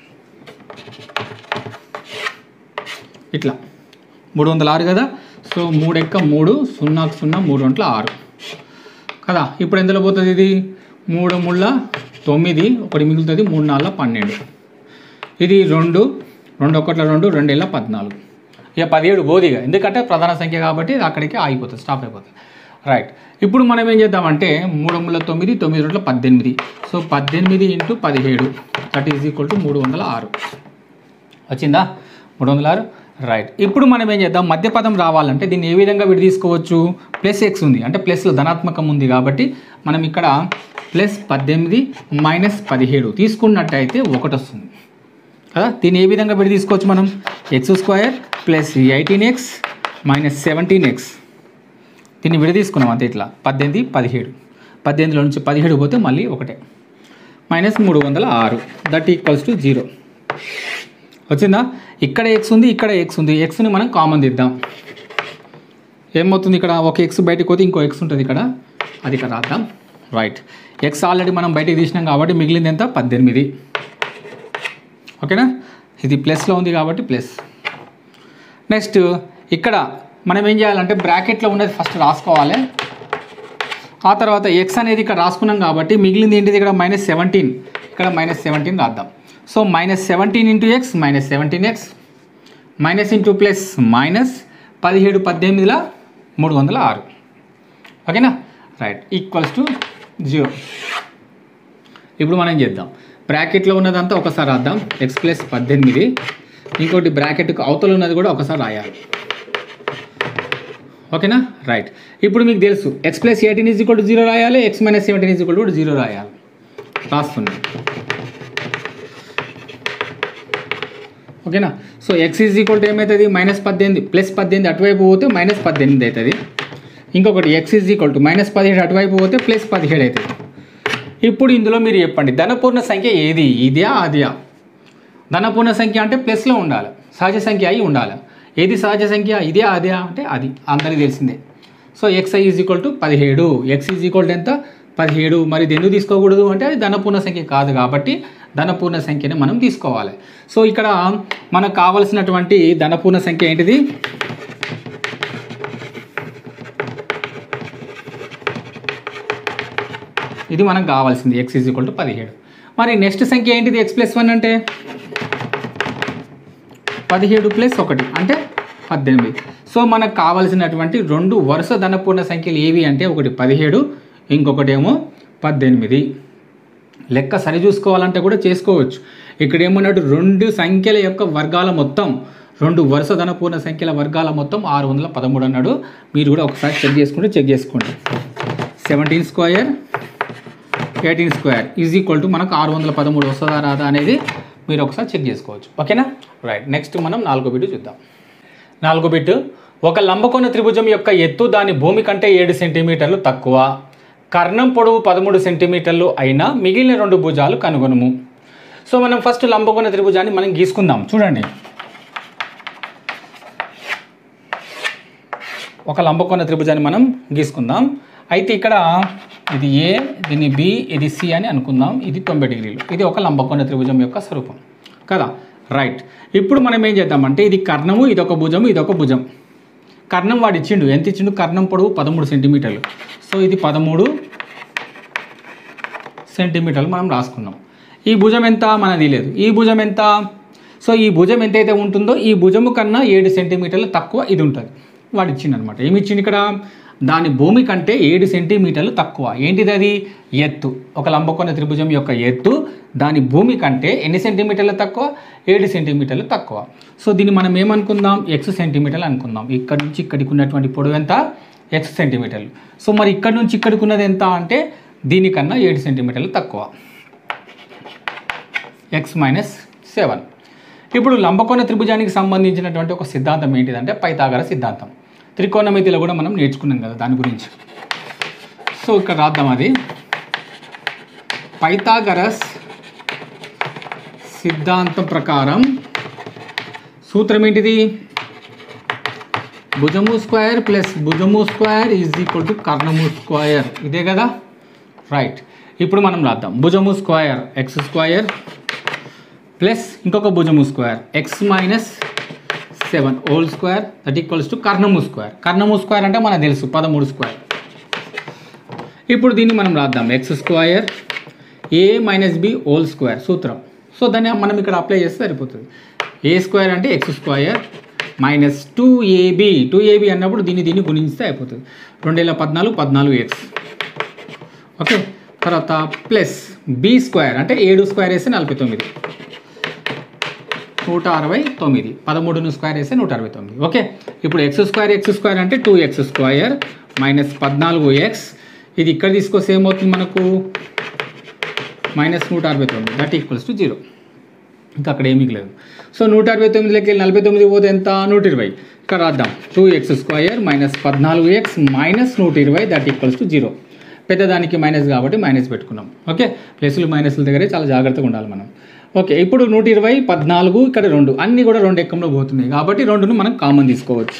ఇట్లా మూడు వందల ఆరు కదా సో మూడు ఎక్క మూడు సున్నాకు సున్నా మూడు వంటల ఆరు కదా ఇప్పుడు ఎందులో పోతుంది ఇది మూడు ముళ్ళ తొమ్మిది ఒకటి మిగులుతుంది మూడు నాలుగు పన్నెండు ఇది రెండు రెండు ఒకట్ల రెండు రెండేళ్ళ పద్నాలుగు ఇక పదిహేడు బోధిగా ఎందుకంటే ప్రధాన సంఖ్య కాబట్టి ఇది అక్కడికి ఆగిపోతుంది స్టాప్ అయిపోతుంది రైట్ ఇప్పుడు మనం ఏం చేద్దామంటే మూడు వందల తొమ్మిది తొమ్మిది రెండు పద్దెనిమిది సో పద్దెనిమిది ఇంటూ పదిహేడు దట్ ఈజ్ ఈక్వల్ టు మూడు వందల ఆరు వచ్చిందా మూడు వందల ఆరు రైట్ ఇప్పుడు మనం ఏం చేద్దాం మధ్య పదం రావాలంటే దీన్ని ఏ విధంగా విడి తీసుకోవచ్చు ప్లస్ ఎక్స్ ఉంది అంటే ప్లస్లో ధనాత్మకం ఉంది కాబట్టి మనం ఇక్కడ ప్లస్ పద్దెనిమిది మైనస్ పదిహేడు తీసుకున్నట్టయితే ఒకటి వస్తుంది కదా దీన్ని ఏ విధంగా పెట్టి తీసుకోవచ్చు మనం x square plus eighteen x minus seventeen x దీన్ని విడ తీసుకున్నాం అంతే ఇట్లా పద్దెనిమిది పదిహేడు పద్దెనిమిదిలో నుంచి పదిహేడు పోతే మళ్ళీ ఒకటే మైనస్ మూడు వందల ఆరు దట్ ఈక్వల్స్ టు జీరో వచ్చిందా ఇక్కడ ఎక్స్ ఉంది ఇక్కడ ఎక్స్ ఉంది ఎక్స్ని మనం కామన్ తీద్దాం ఏమవుతుంది ఇక్కడ ఒక ఎక్స్ బయటకు పోతే ఇంకో ఎక్స్ ఉంటుంది ఇక్కడ అది ఇక్కడ రాద్దాం రైట్ ఎక్స్ ఆల్రెడీ మనం బయటికి తీసినాం కాబట్టి మిగిలింది ఎంత పద్దెనిమిది ఓకేనా ఇది ప్లస్లో ఉంది కాబట్టి ప్లస్ నెక్స్ట్ ఇక్కడ మనం ఏం చేయాలంటే బ్రాకెట్లో ఉన్నది ఫస్ట్ రాసుకోవాలి ఆ తర్వాత ఎక్స్ అనేది ఇక్కడ రాసుకున్నాం కాబట్టి మిగిలింది ఏంటిది ఇక్కడ మైనస్ సెవెంటీన్ ఇక్కడ మైనస్ సెవెంటీన్ రాద్దాం so minus seventeen into x minus seventeen x minus into plus minus పదిహేడు పద్దెనిమిదిల మూడు వందల ఆరు ఓకేనా రైట్ ఈక్వల్స్ టు జీరో ఇప్పుడు మనం చేద్దాం బ్రాకెట్లో ఉన్నదంతా ఒకసారి రాద్దాం ఎక్స్ ప్లస్ పద్దెనిమిది ఇంకోటి బ్రాకెట్కి అవతల ఉన్నది కూడా ఒకసారి రాయాలి ఓకేనా రైట్ ఇప్పుడు మీకు తెలుసు x plus eighteen is equal to zero రాయాలి x minus seventeen is equal to zero రాయాలి రాస్తున్నాం ఓకేనా so x is equal to ఏమవుతుంది మైనస్ పద్దెనిమిది ప్లస్ పద్దెనిమిది అటువైపు పోతే మైనస్ పద్దెనిమిది అవుతుంది ఇంకొకటి x is equal to minus పదిహేడు అటువైపు పోతే ప్లస్ పదిహేడు అవుతుంది ఇప్పుడు ఇందులో మీరు చెప్పండి ధనపూర్ణ సంఖ్య ఏది ఇదే అదియా ధనపూర్ణ సంఖ్య అంటే ప్లస్లో ఉండాలి సహజ సంఖ్య అయి ఉండాలి ఏది సహజ సంఖ్య ఇదే అదే అంటే అది అందరికీ తెలిసిందే so x is equal to పదిహేడు ఎక్స్ ఈజ్ ఈక్వల్ టు ఎంత పదిహేడు మరి ఇది ఎందుకు తీసుకోకూడదు అంటే అది ధనపూర్ణ సంఖ్య కాదు కాబట్టి ధనపూర్ణ సంఖ్యని మనం తీసుకోవాలి సో ఇక్కడ మనకు కావలసినటువంటి ధనపూర్ణ సంఖ్య ఏంటిది ఇది మనకు కావాల్సింది ఎక్స్ ఈజ్ ఈక్వల్ టు పదిహేడు మరి నెక్స్ట్ సంఖ్య ఏంటిది ఎక్స్ ప్లస్ వన్ అంటే పదిహేడు ప్లస్ ఒకటి అంటే పద్దెనిమిది సో మనకు కావలసినటువంటి రెండు వరుస ధనపూర్ణ సంఖ్యలు ఏవి అంటే ఒకటి పదిహేడు ఇంకొకటి ఏమో పద్దెనిమిది లెక్క సరి చూసుకోవాలంటే కూడా చేసుకోవచ్చు ఇక్కడ ఏమన్నట్టు రెండు సంఖ్యల యొక్క వర్గాల మొత్తం రెండు వరుస ధనపూర్ణ సంఖ్యల వర్గాల మొత్తం ఆరు వందల పదమూడు అన్నాడు మీరు కూడా ఒకసారి చెక్ చేసుకుంటే చెక్ చేసుకోండి seventeen square eighteen square is equal to మనకు ఆరు వందల పదమూడు వస్తుందా రాదా అనేది మీరు ఒకసారి చెక్ చేసుకోవచ్చు ఓకేనా రైట్ నెక్స్ట్ మనం నాలుగో బిట్ చూద్దాం నాలుగో బిట్ ఒక లంబకోణ త్రిభుజం యొక్క ఎత్తు దాని భూమి కంటే ఏడు సెంటీమీటర్లు తక్కువ కర్ణం పొడవు పదమూడు సెంటీమీటర్లు అయినా మిగిలిన రెండు భుజాలు కనుగొనము సో మనం ఫస్ట్ లంబకోణ త్రిభుజాన్ని మనం గీసుకుందాం చూడండి ఒక లంబకోణ త్రిభుజాన్ని మనం గీసుకుందాం అయితే ఇక్కడ ఇది ఏ దీన్ని బి ఇది సి అని అనుకుందాం ఇది తొంభై డిగ్రీలు ఇది ఒక లంబకోణ త్రిభుజం యొక్క స్వరూపం కదా రైట్ ఇప్పుడు మనం ఏం చేద్దామంటే ఇది కర్ణము ఇది ఒక భుజము ఇది ఒక భుజం కర్ణం వాడు ఇచ్చిండు ఎంత ఇచ్చిండు కర్ణం పొడవు పదమూడు సెంటీమీటర్లు సో ఇది పదమూడు సెంటీమీటర్లు మనం రాసుకున్నాం ఈ భుజం ఎంత మనది లేదు ఈ భుజం ఎంత సో ఈ భుజం ఎంతైతే ఉంటుందో ఈ భుజము కన్నా ఏడు సెంటీమీటర్లు తక్కువ ఇది ఉంటుంది వాడు ఇచ్చిండు అనమాట ఏమి ఇచ్చిండు ఇక్కడ దాని భూమి కంటే ఏడు సెంటీమీటర్లు తక్కువ ఏంటిది అది ఎత్తు ఒక లంబకోణ త్రిభుజం యొక్క ఎత్తు దాని భూమి కంటే ఎన్ని సెంటీమీటర్లు తక్కువ ఏడు సెంటీమీటర్లు తక్కువ సో దీన్ని మనం ఏమనుకుందాం ఎక్స్ సెంటీమీటర్లు అనుకుందాం ఇక్కడ నుంచి ఇక్కడికి ఉన్నటువంటి పొడవు ఎంత ఎక్స్ సెంటీమీటర్లు సో మరి ఇక్కడ నుంచి ఇక్కడికి ఉన్నది ఎంత అంటే దీనికన్నా ఏడు సెంటీమీటర్లు తక్కువ ఎక్స్ మైనస్ సెవెన్ ఇప్పుడు లంబకోణ త్రిభుజానికి సంబంధించినటువంటి ఒక సిద్ధాంతం ఏంటిదంటే పైతాగర సిద్ధాంతం త్రికోణమితిలో కూడా మనం నేర్చుకున్నాం కదా దాని గురించి సో ఇక్కడ రాద్దాం అది పైథాగరస్ సిద్ధాంతం ప్రకారం సూత్రం ఏంటిది భుజము స్క్వేర్ ప్లస్ భుజము స్క్వేర్ ఈజ్ ఈక్వల్ టు కర్ణము స్క్వేర్ ఇదే కదా రైట్ ఇప్పుడు మనం రాద్దాం భుజము స్క్వేర్ ఎక్స్ స్క్వేర్ ప్లస్ ఇంకొక భుజము square x minus seven whole square that equals to కర్ణము స్క్వేర్ కర్ణము స్క్వేర్ అంటే మనకు తెలుసు పదమూడు స్క్వేర్ ఇప్పుడు దీన్ని మనం రాద్దాం x square a minus b whole square సూత్రం సో దాన్ని మనం ఇక్కడ అప్లై చేస్తే సరిపోతుంది ఏ స్క్వేర్ అంటే x square minus two ab two ab అన్నప్పుడు దీన్ని దీన్ని గుణిస్తే అయిపోతుంది రెండు వేల పద్నాలుగు పద్నాలుగు ఎక్స్ ఓకే తర్వాత ప్లస్ బి స్క్వేర్ అంటే ఏడు స్క్వేర్ వేస్తే నలభై తొమ్మిది నూట అరవై తొమ్మిది పదమూడును స్క్వేర్ వేస్తే నూట అరవై తొమ్మిది ఓకే ఇప్పుడు ఎక్స్ స్క్వేర్ ఎక్స్ స్క్వేర్ అంటే టూ ఎక్స్ స్క్వేర్ మైనస్ పద్నాలుగు ఎక్స్ ఇది ఇక్కడ తీసుకొస్తే ఏమవుతుంది మనకు మైనస్ నూట అరవై తొమ్మిది దట్ ఈక్వల్స్ టు జీరో ఇంకా అక్కడ ఏమీ లేదు సో నూట అరవై తొమ్మిదిలోకి వెళ్ళి నలభై తొమ్మిది పోతే ఎంత నూట ఇరవై ఇక్కడ రాద్దాం టూ ఎక్స్ స్క్వయర్ మైనస్ పద్నాలుగు ఎక్స్ మైనస్ నూట ఇరవై దట్ ఈక్వల్స్ టు జీరో పెద్దదానికి మైనస్ కాబట్టి మైనస్ పెట్టుకున్నాం ఓకే ప్లస్లు మైనస్ల దగ్గరే చాలా జాగ్రత్తగా ఉండాలి మనం ఓకే ఇప్పుడు నూట ఇరవై పద్నాలుగు ఇక్కడ రెండు అన్నీ కూడా రెండు ఎక్కంలో పోతున్నాయి కాబట్టి రెండును మనం కామన్ తీసుకోవచ్చు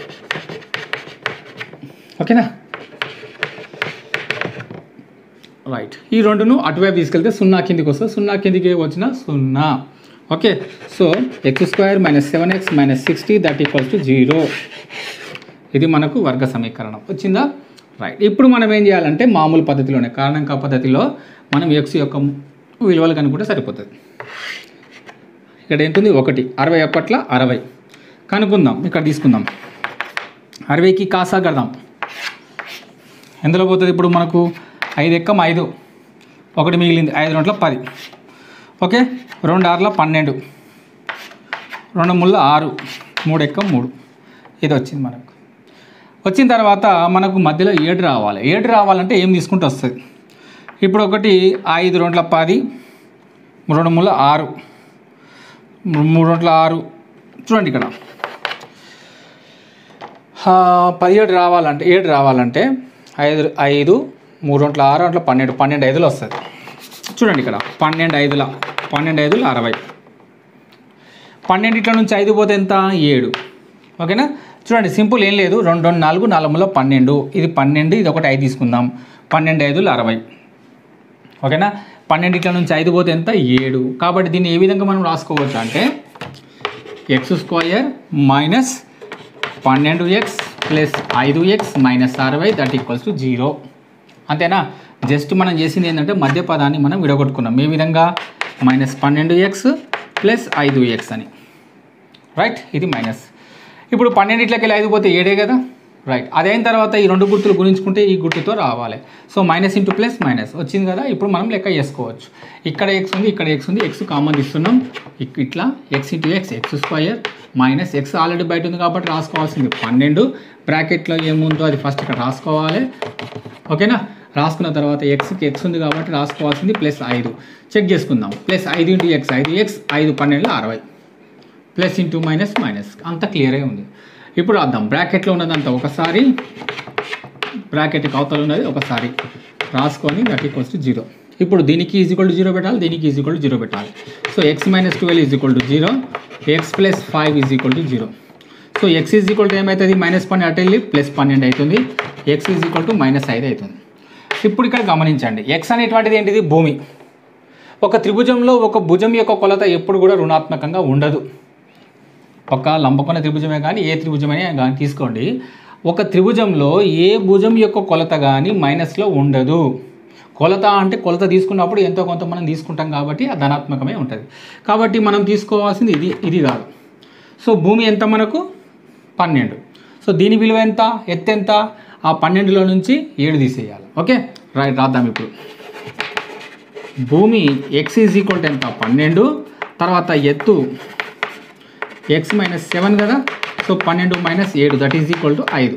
ఓకేనా రైట్ ఈ రెండును అటువైపు తీసుకెళ్తే సున్నా కిందికి వస్తుంది సున్నా కిందికి వచ్చిన సున్నా okay so x square minus seven x minus sixty that equals to zero ఇది మనకు వర్గ సమీకరణం వచ్చిందా రైట్ ఇప్పుడు మనం ఏం చేయాలంటే మామూలు పద్ధతిలోనే కారణాంక పద్ధతిలో మనం ఎక్స్ యొక్క విలువలు కనుక్కుంటే సరిపోతుంది ఇక్కడ ఏంటుంది ఒకటి అరవై అప్పట్ల అరవై కనుక్కుందాం ఇక్కడ తీసుకుందాం అరవైకి కాసా కడదాం ఎందులో పోతుంది ఇప్పుడు మనకు ఐదు ఎక్కం ఐదు ఒకటి మిగిలింది ఐదు రెండుల పది ఓకే రెండు ఆరుల పన్నెండు రెండు ముళ్ళ ఆరు మూడు ఎక్కం మూడు ఇది వచ్చింది మనకు వచ్చిన తర్వాత మనకు మధ్యలో ఏడు రావాలి ఏడు రావాలంటే ఏం తీసుకుంటూ వస్తుంది ఇప్పుడు ఒకటి ఐదు రెండుల పది రెండు ముళ్ళ ఆరు మూడు రెండుల ఆరు చూడండి ఇక్కడ ఆ, పదిహేడు రావాలంటే ఏడు రావాలంటే ఐదు ఐదు మూడు గంటల ఆరు గంటల పన్నెండు పన్నెండు ఐదులు వస్తుంది చూడండి ఇక్కడ పన్నెండు ఐదుల పన్నెండు ఐదులు అరవై పన్నెండిట్ల నుంచి ఐదు పోతే ఎంత ఏడు ఓకేనా చూడండి సింపుల్ ఏం లేదు రెండు రెండు నాలుగు నాలుగులో పన్నెండు ఇది పన్నెండు ఇది ఒకటి ఐదు తీసుకుందాం పన్నెండు ఐదులు అరవై ఓకేనా పన్నెండిట్ల నుంచి ఐదు పోతే ఎంత ఏడు కాబట్టి దీన్ని ఏ విధంగా మనం రాసుకోవచ్చు అంటే ఎక్స్ స్క్వయర్ మైనస్ పన్నెండు ఎక్స్ ప్లస్ ఐదు ఎక్స్ మైనస్ అరవై దట్ ఈక్వల్స్ టు జీరో అంతేనా జస్ట్ మనం చేసింది ఏంటంటే మధ్య పదాన్ని మనం విడగొట్టుకున్నాం ఏ విధంగా మైనస్ పన్నెండు ఎక్స్ ప్లస్ ఐదు ఎక్స్ అని రైట్ ఇది మైనస్ ఇప్పుడు పన్నెండిట్లకి వెళ్ళి ఐదు పోతే ఏడే కదా రైట్ అదైన తర్వాత ఈ రెండు గుర్తులు గుణించుకుంటే ఈ గుర్తుతో రావాలి so minus into plus minus వచ్చింది కదా ఇప్పుడు మనం లెక్క చేసుకోవచ్చు ఇక్కడ ఎక్స్ ఉంది ఇక్కడ ఎక్స్ ఉంది ఎక్స్ కామన్ ఇస్తున్నాం ఇక్- ఇట్లా x into x x square minus x already బయట ఉంది కాబట్టి రాసుకోవాల్సింది పన్నెండు బ్రాకెట్లో ఏముందో అది ఫస్ట్ ఇక్కడ రాసుకోవాలి ఓకేనా రాసుకున్న తర్వాత ఎక్స్కి ఎక్స్ ఉంది కాబట్టి రాసుకోవాల్సింది ప్లస్ ఐదు చెక్ చేసుకుందాం ప్లస్ ఐదు ఇంటూ ఎక్స్ ఐదు ఎక్స్ ఐదు పన్నెండులో అరవై ప్లస్ ఇంటూ మైనస్ మైనస్ అంత క్లియరే ఉంది ఇప్పుడు రాద్దాం బ్రాకెట్లో ఉన్నదంతా ఒకసారి బ్రాకెట్కి అవతల ఉన్నది ఒకసారి రాసుకొని దట్ ఈక్వల్స్ టు జీరో ఇప్పుడు దీనికి ఈజ్ ఈక్వల్ టు జీరో పెట్టాలి దీనికి ఈజ్ ఈక్వల్ టు జీరో పెట్టాలి so x minus twelve is equal to zero x plus five is equal to zero so x is equal to ఏమవుతుంది minus పన్నెండు అటు వెళ్ళి plus పన్నెండు అవుతుంది x is equal to minus ఐదు అవుతుంది ఇప్పుడు ఇక్కడ గమనించండి ఎక్స్ అనేటువంటిది ఏంటిది భూమి ఒక త్రిభుజంలో ఒక భుజం యొక్క కొలత ఎప్పుడు కూడా రుణాత్మకంగా ఉండదు ఒక లంబకోణ త్రిభుజమే కానీ ఏ త్రిభుజమైనా కానీ తీసుకోండి ఒక త్రిభుజంలో ఏ భుజం యొక్క కొలత కానీ మైనస్లో ఉండదు కొలత అంటే కొలత తీసుకున్నప్పుడు ఎంతో కొంత మనం తీసుకుంటాం కాబట్టి అది ధనాత్మకమే ఉంటుంది కాబట్టి మనం తీసుకోవాల్సింది ఇది ఇది కాదు సో భూమి ఎంత మనకు పన్నెండు సో దీని విలువ ఎంత ఎత్తు ఎంత ఆ పన్నెండులో నుంచి ఏడు తీసేయాలి ఓకే రైట్ రాద్దాం ఇప్పుడు భూమి ఎక్స్ ఈజ్ ఈక్వల్ టు ఎంత పన్నెండు తర్వాత ఎత్తు ఎక్స్ మైనస్ సెవెన్ కదా సో పన్నెండు మైనస్ ఏడు దట్ ఈజ్ ఈక్వల్ టు ఐదు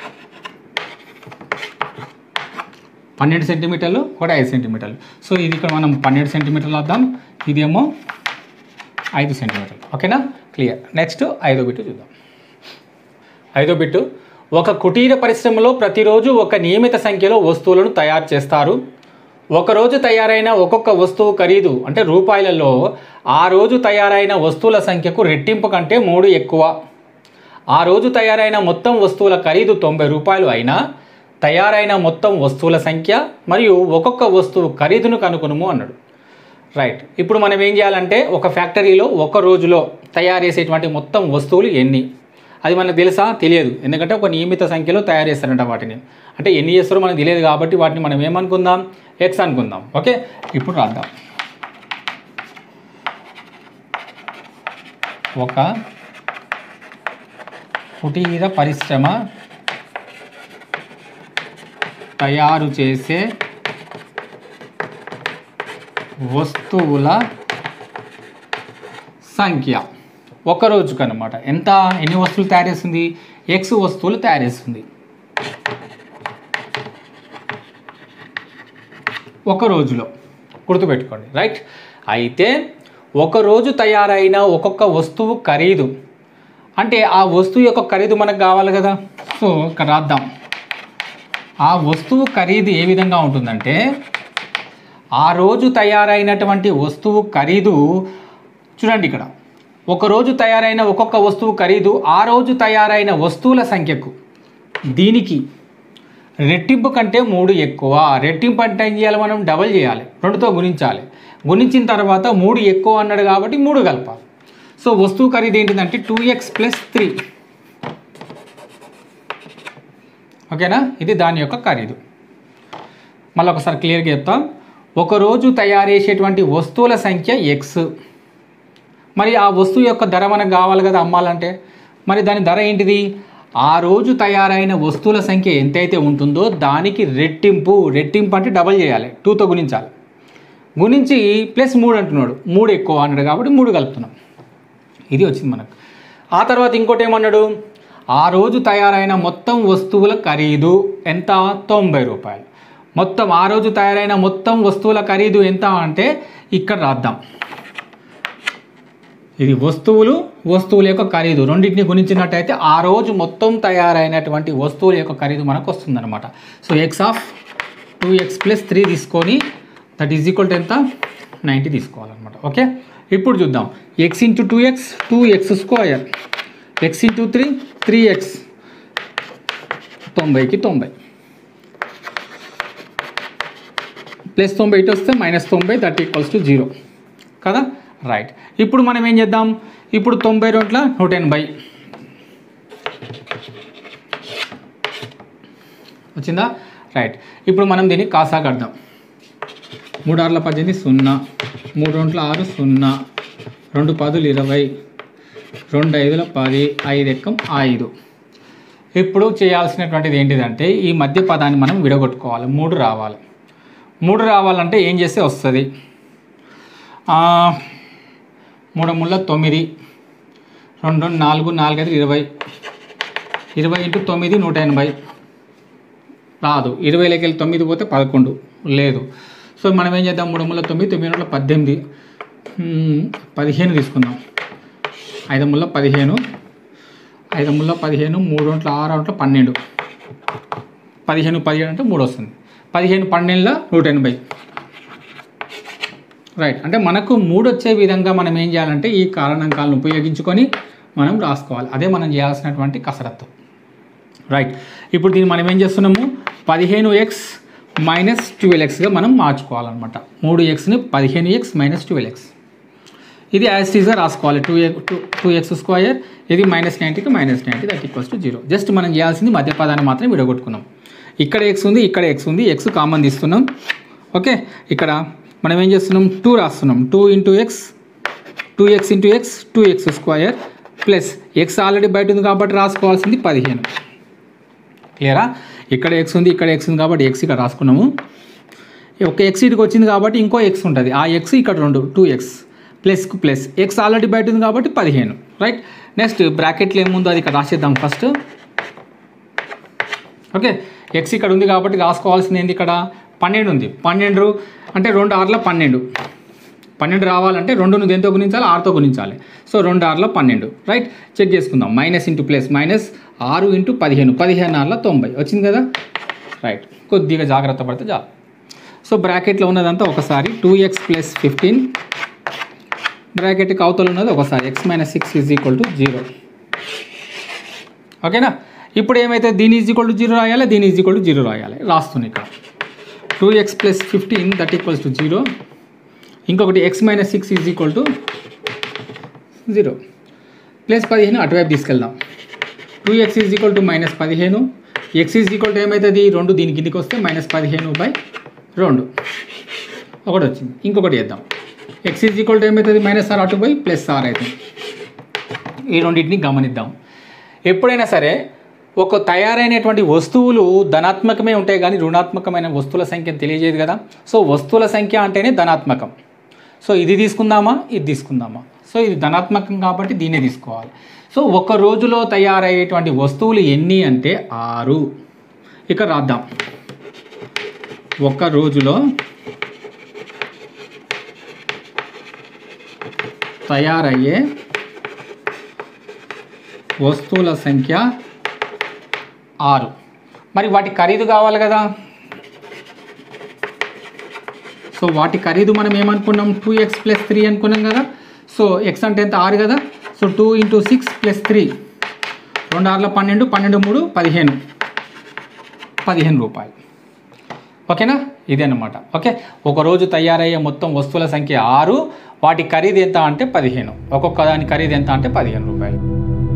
పన్నెండు సెంటీమీటర్లు కూడా ఐదు సెంటీమీటర్లు సో ఇది ఇక్కడ మనం పన్నెండు సెంటీమీటర్లు వద్దాం ఇదేమో ఐదు సెంటీమీటర్లు ఓకేనా క్లియర్ నెక్స్ట్ ఐదో బిట్టు చూద్దాం ఐదో బిట్టు ఒక కుటీర పరిశ్రమలో ప్రతిరోజు ఒక నియమిత సంఖ్యలో వస్తువులను తయారు చేస్తారు ఒకరోజు తయారైన ఒక్కొక్క వస్తువు ఖరీదు అంటే రూపాయలలో ఆ రోజు తయారైన వస్తువుల సంఖ్యకు రెట్టింపు కంటే మూడు ఎక్కువ ఆ రోజు తయారైన మొత్తం వస్తువుల ఖరీదు తొంభై రూపాయలు అయినా తయారైన మొత్తం వస్తువుల సంఖ్య మరియు ఒక్కొక్క వస్తువు ఖరీదును కనుగొనుము అన్నాడు రైట్ ఇప్పుడు మనం ఏం చేయాలంటే ఒక ఫ్యాక్టరీలో ఒక రోజులో తయారు చేసేటువంటి మొత్తం వస్తువులు ఎన్ని అది మనకు తెలుసా తెలియదు ఎందుకంటే ఒక నియమిత సంఖ్యలో తయారు చేస్తారంట వాటిని అంటే ఎన్ని చేస్తారో మనకు తెలియదు కాబట్టి వాటిని మనం ఏమనుకుందాం ఎక్స్ అనుకుందాం ఓకే ఇప్పుడు రాద్దాం ఒక కుటీర పరిశ్రమ తయారు చేసే వస్తువుల సంఖ్య ఒక రోజుకు అనమాట ఎంత ఎన్ని వస్తువులు తయారు చేస్తుంది ఎక్స్ వస్తువులు తయారు చేస్తుంది ఒక రోజులో గుర్తుపెట్టుకోండి రైట్ అయితే ఒక రోజు తయారైన ఒక్కొక్క వస్తువు ఖరీదు అంటే ఆ వస్తువు యొక్క ఖరీదు మనకు కావాలి కదా సో ఇక్కడ రాద్దాం ఆ వస్తువు ఖరీదు ఏ విధంగా ఉంటుందంటే ఆ రోజు తయారైనటువంటి వస్తువు ఖరీదు చూడండి ఇక్కడ ఒక రోజు తయారైన ఒక్కొక్క వస్తువు ఖరీదు ఆ రోజు తయారైన వస్తువుల సంఖ్యకు దీనికి రెట్టింపు కంటే మూడు ఎక్కువ రెట్టింపు అంటే ఏం చేయాలి మనం డబల్ చేయాలి రెండుతో గుణించాలి గుణించిన తర్వాత మూడు ఎక్కువ అన్నాడు కాబట్టి మూడు కలపాలి సో వస్తువు ఖరీదు ఏంటిదంటే టూ ఎక్స్ ప్లస్ త్రీ ఓకేనా ఇది దాని యొక్క ఖరీదు మళ్ళీ ఒకసారి క్లియర్గా చెప్తాం ఒక రోజు తయారు చేసేటువంటి వస్తువుల సంఖ్య ఎక్స్ మరి ఆ వస్తువు యొక్క ధర మనకు కావాలి కదా అమ్మాలంటే మరి దాని ధర ఏంటిది ఆ రోజు తయారైన వస్తువుల సంఖ్య ఎంతైతే ఉంటుందో దానికి రెట్టింపు రెట్టింపు అంటే డబల్ చేయాలి టూతో గుణించాలి గుణించి ప్లస్ మూడు అంటున్నాడు మూడు ఎక్కువ అన్నాడు కాబట్టి మూడు కలుపుతున్నాం ఇది వచ్చింది మనకు ఆ తర్వాత ఇంకోటి ఏమన్నాడు ఆ రోజు తయారైన మొత్తం వస్తువుల ఖరీదు ఎంత తొంభై రూపాయలు మొత్తం ఆ రోజు తయారైన మొత్తం వస్తువుల ఖరీదు ఎంత అంటే ఇక్కడ రాద్దాం ఇది వస్తువులు వస్తువుల యొక్క ఖరీదు రెండింటిని గుణించినట్టయితే ఆ రోజు మొత్తం తయారైనటువంటి వస్తువుల యొక్క ఖరీదు మనకు వస్తుందన్నమాట so x of two x plus three తీసుకొని దట్ ఈజ్ ఈక్వల్ టు ఎంత నైంటీ తీసుకోవాలన్నమాట ఓకే ఇప్పుడు చూద్దాం x into two x two x square x into three three x తొంభైకి తొంభై ప్లస్ తొంభై ఇటు వస్తే మైనస్ తొంభై దట్ ఈక్వల్స్ టు జీరో కదా రైట్ ఇప్పుడు మనం ఏం చేద్దాం ఇప్పుడు తొంభై రోట్ల నూట ఎనభై వచ్చిందా రైట్ ఇప్పుడు మనం దీన్ని కాసా కడదాం మూడు ఆరుల పద్దెనిమిది సున్నా మూడు రెంట్ల ఆరు సున్నా రెండు పదులు ఇరవై రెండు ఐదుల పది ఐదు ఎక్కం ఐదు ఇప్పుడు చేయాల్సినటువంటిది ఏంటిదంటే ఈ మధ్య పదాన్ని మనం విడగొట్టుకోవాలి మూడు రావాలి మూడు రావాలంటే ఏం చేస్తే వస్తుంది ఆ, మూడు ముళ్ళ తొమ్మిది రెండు రెండు నాలుగు నాలుగైదు ఇరవై ఇరవై ఇంటూ తొమ్మిది నూట ఎనభై రాదు ఇరవైలోకి వెళ్ళి తొమ్మిది పోతే పదకొండు లేదు సో మనం ఏం చేద్దాం మూడు ముళ్ళ తొమ్మిది తొమ్మిది నూట పద్దెనిమిది మ్మ్, పదిహేను తీసుకుందాం ఐదు ముళ్ళ పదిహేను ఐదు ముళ్ళ పదిహేను మూడు వంట్ల ఆరు వంట్ల పన్నెండు పదిహేను పదిహేను అంటే మూడు వస్తుంది పదిహేను పన్నెండుల నూట ఎనభై రైట్ అంటే మనకు మూడు వచ్చే విధంగా మనం ఏం చేయాలంటే ఈ కారణాంకాలను ఉపయోగించుకొని మనం రాసుకోవాలి అదే మనం చేయాల్సినటువంటి కసరత్తు రైట్ ఇప్పుడు దీన్ని మనం ఏం చేస్తున్నాము పదిహేను ఎక్స్ మైనస్ ట్వెల్వ్ ఎక్స్గా మనం మార్చుకోవాలన్నమాట మూడు ఎక్స్ని పదిహేను ఎక్స్ మైనస్ ట్వెల్వ్ ఎక్స్ ఇది యాజ్ టీజ్గా రాసుకోవాలి two two two x square ఇది మైనస్ నైంటీకి minus ninety that equals to zero just మనం చేయాల్సింది మధ్య పదాన్ని మాత్రం విడగొట్టుకున్నాం ఇక్కడ ఎక్స్ ఉంది ఇక్కడ ఎక్స్ ఉంది ఎక్స్ కామన్ తీస్తున్నాం ఓకే ఇక్కడ మనం ఏం చేస్తున్నాం టూ రాస్తున్నాం two into x two x into x two x square plus x already బయట ఉంది కాబట్టి రాసుకోవాల్సింది పదిహేను క్లియరా ఇక్కడ ఎక్స్ ఉంది ఇక్కడ ఎక్స్ ఉంది కాబట్టి ఎక్స్ ఇక్కడ రాసుకున్నాము ఒక ఎక్స్ ఇటుకు వచ్చింది కాబట్టి ఇంకో ఎక్స్ ఉంటుంది ఆ ఎక్స్ ఇక్కడ రెండు టూ ఎక్స్ ప్లస్కు ప్లస్ ఎక్స్ ఆల్రెడీ బయట ఉంది కాబట్టి పదిహేను రైట్ నెక్స్ట్ బ్రాకెట్లో ఏముందో అది ఇక్కడ రాసేద్దాం ఫస్ట్ ఓకే ఎక్స్ ఇక్కడ ఉంది కాబట్టి రాసుకోవాల్సింది ఏంది ఇక్కడ పన్నెండు ఉంది పన్నెండు అంటే రెండు ఆరుల పన్నెండు పన్నెండు రావాలంటే రెండును దేంతో గుణించాలి ఆరుతో గుణించాలి సో రెండు ఆరుల పన్నెండు రైట్ చెక్ చేసుకుందాం మైనస్ ఇంటూ ప్లస్ మైనస్ ఆరు ఇంటూ పదిహేను పదిహేను ఆరుల తొంభై వచ్చింది కదా రైట్ కొద్దిగా జాగ్రత్త పడితే చాలు సో బ్రాకెట్లో ఉన్నదంతా ఒకసారి టూ ఎక్స్ ప్లస్ ఫిఫ్టీన్ బ్రాకెట్కి అవతల ఉన్నది ఒకసారి x minus six is equal to zero ఓకేనా ఇప్పుడు ఏమైతే దీని ఈజ్ ఈక్వల్ టు జీరో రాయాలి దీని ఈజ్ ఈక్వల్ టు జీరో రాయాలి రాస్తుంది ఇక్కడ two x plus fifteen that equals to zero ఇంకొకటి x minus six is equal to zero plus పదిహేను అటువైపు తీసుకెళ్దాం two x is equal to minus పదిహేను ఎక్స్ ఈజ్ ఈక్వల్ టు ఏమవుతుంది రెండు దీని కిందికి వస్తే మైనస్ పదిహేను బై రెండు ఒకటి వచ్చింది ఇంకొకటి చేద్దాం ఎక్స్ ఈజ్ ఈక్వల్ టు ఏమవుతుంది మైనస్ ఆర్ అటు బై ప్లస్ ఆర్ అవుతుంది ఈ రెండింటిని గమనిద్దాం ఎప్పుడైనా సరే ఒక తయారైనటువంటి వస్తువులు ధనాత్మకమే ఉంటాయి కానీ రుణాత్మకమైన వస్తువుల సంఖ్యను తెలియజేయదు కదా సో వస్తువుల సంఖ్య అంటేనే ధనాత్మకం సో ఇది తీసుకుందామా ఇది తీసుకుందామా సో ఇది ధనాత్మకం కాబట్టి దీన్నే తీసుకోవాలి సో ఒక రోజులో తయారయ్యేటువంటి వస్తువులు ఎన్ని అంటే ఆరు ఇక రాద్దాం ఒక రోజులో తయారయ్యే వస్తువుల సంఖ్య ఆరు మరి వాటి ఖరీదు కావాలి కదా సో వాటి ఖరీదు మనం ఏమనుకున్నాం టూ ఎక్స్ ప్లస్ త్రీ అనుకున్నాం కదా సో ఎక్స్ అంటే ఎంత ఆరు కదా so two into six plus three రెండు ఆరుల పన్నెండు పన్నెండు మూడు పదిహేను పదిహేను రూపాయలు ఓకేనా ఇదే అనమాట ఓకే ఒకరోజు తయారయ్యే మొత్తం వస్తువుల సంఖ్య ఆరు వాటి ఖరీదు ఎంత అంటే పదిహేను ఒక్కొక్క దాని ఖరీదు ఎంత అంటే పదిహేను రూపాయలు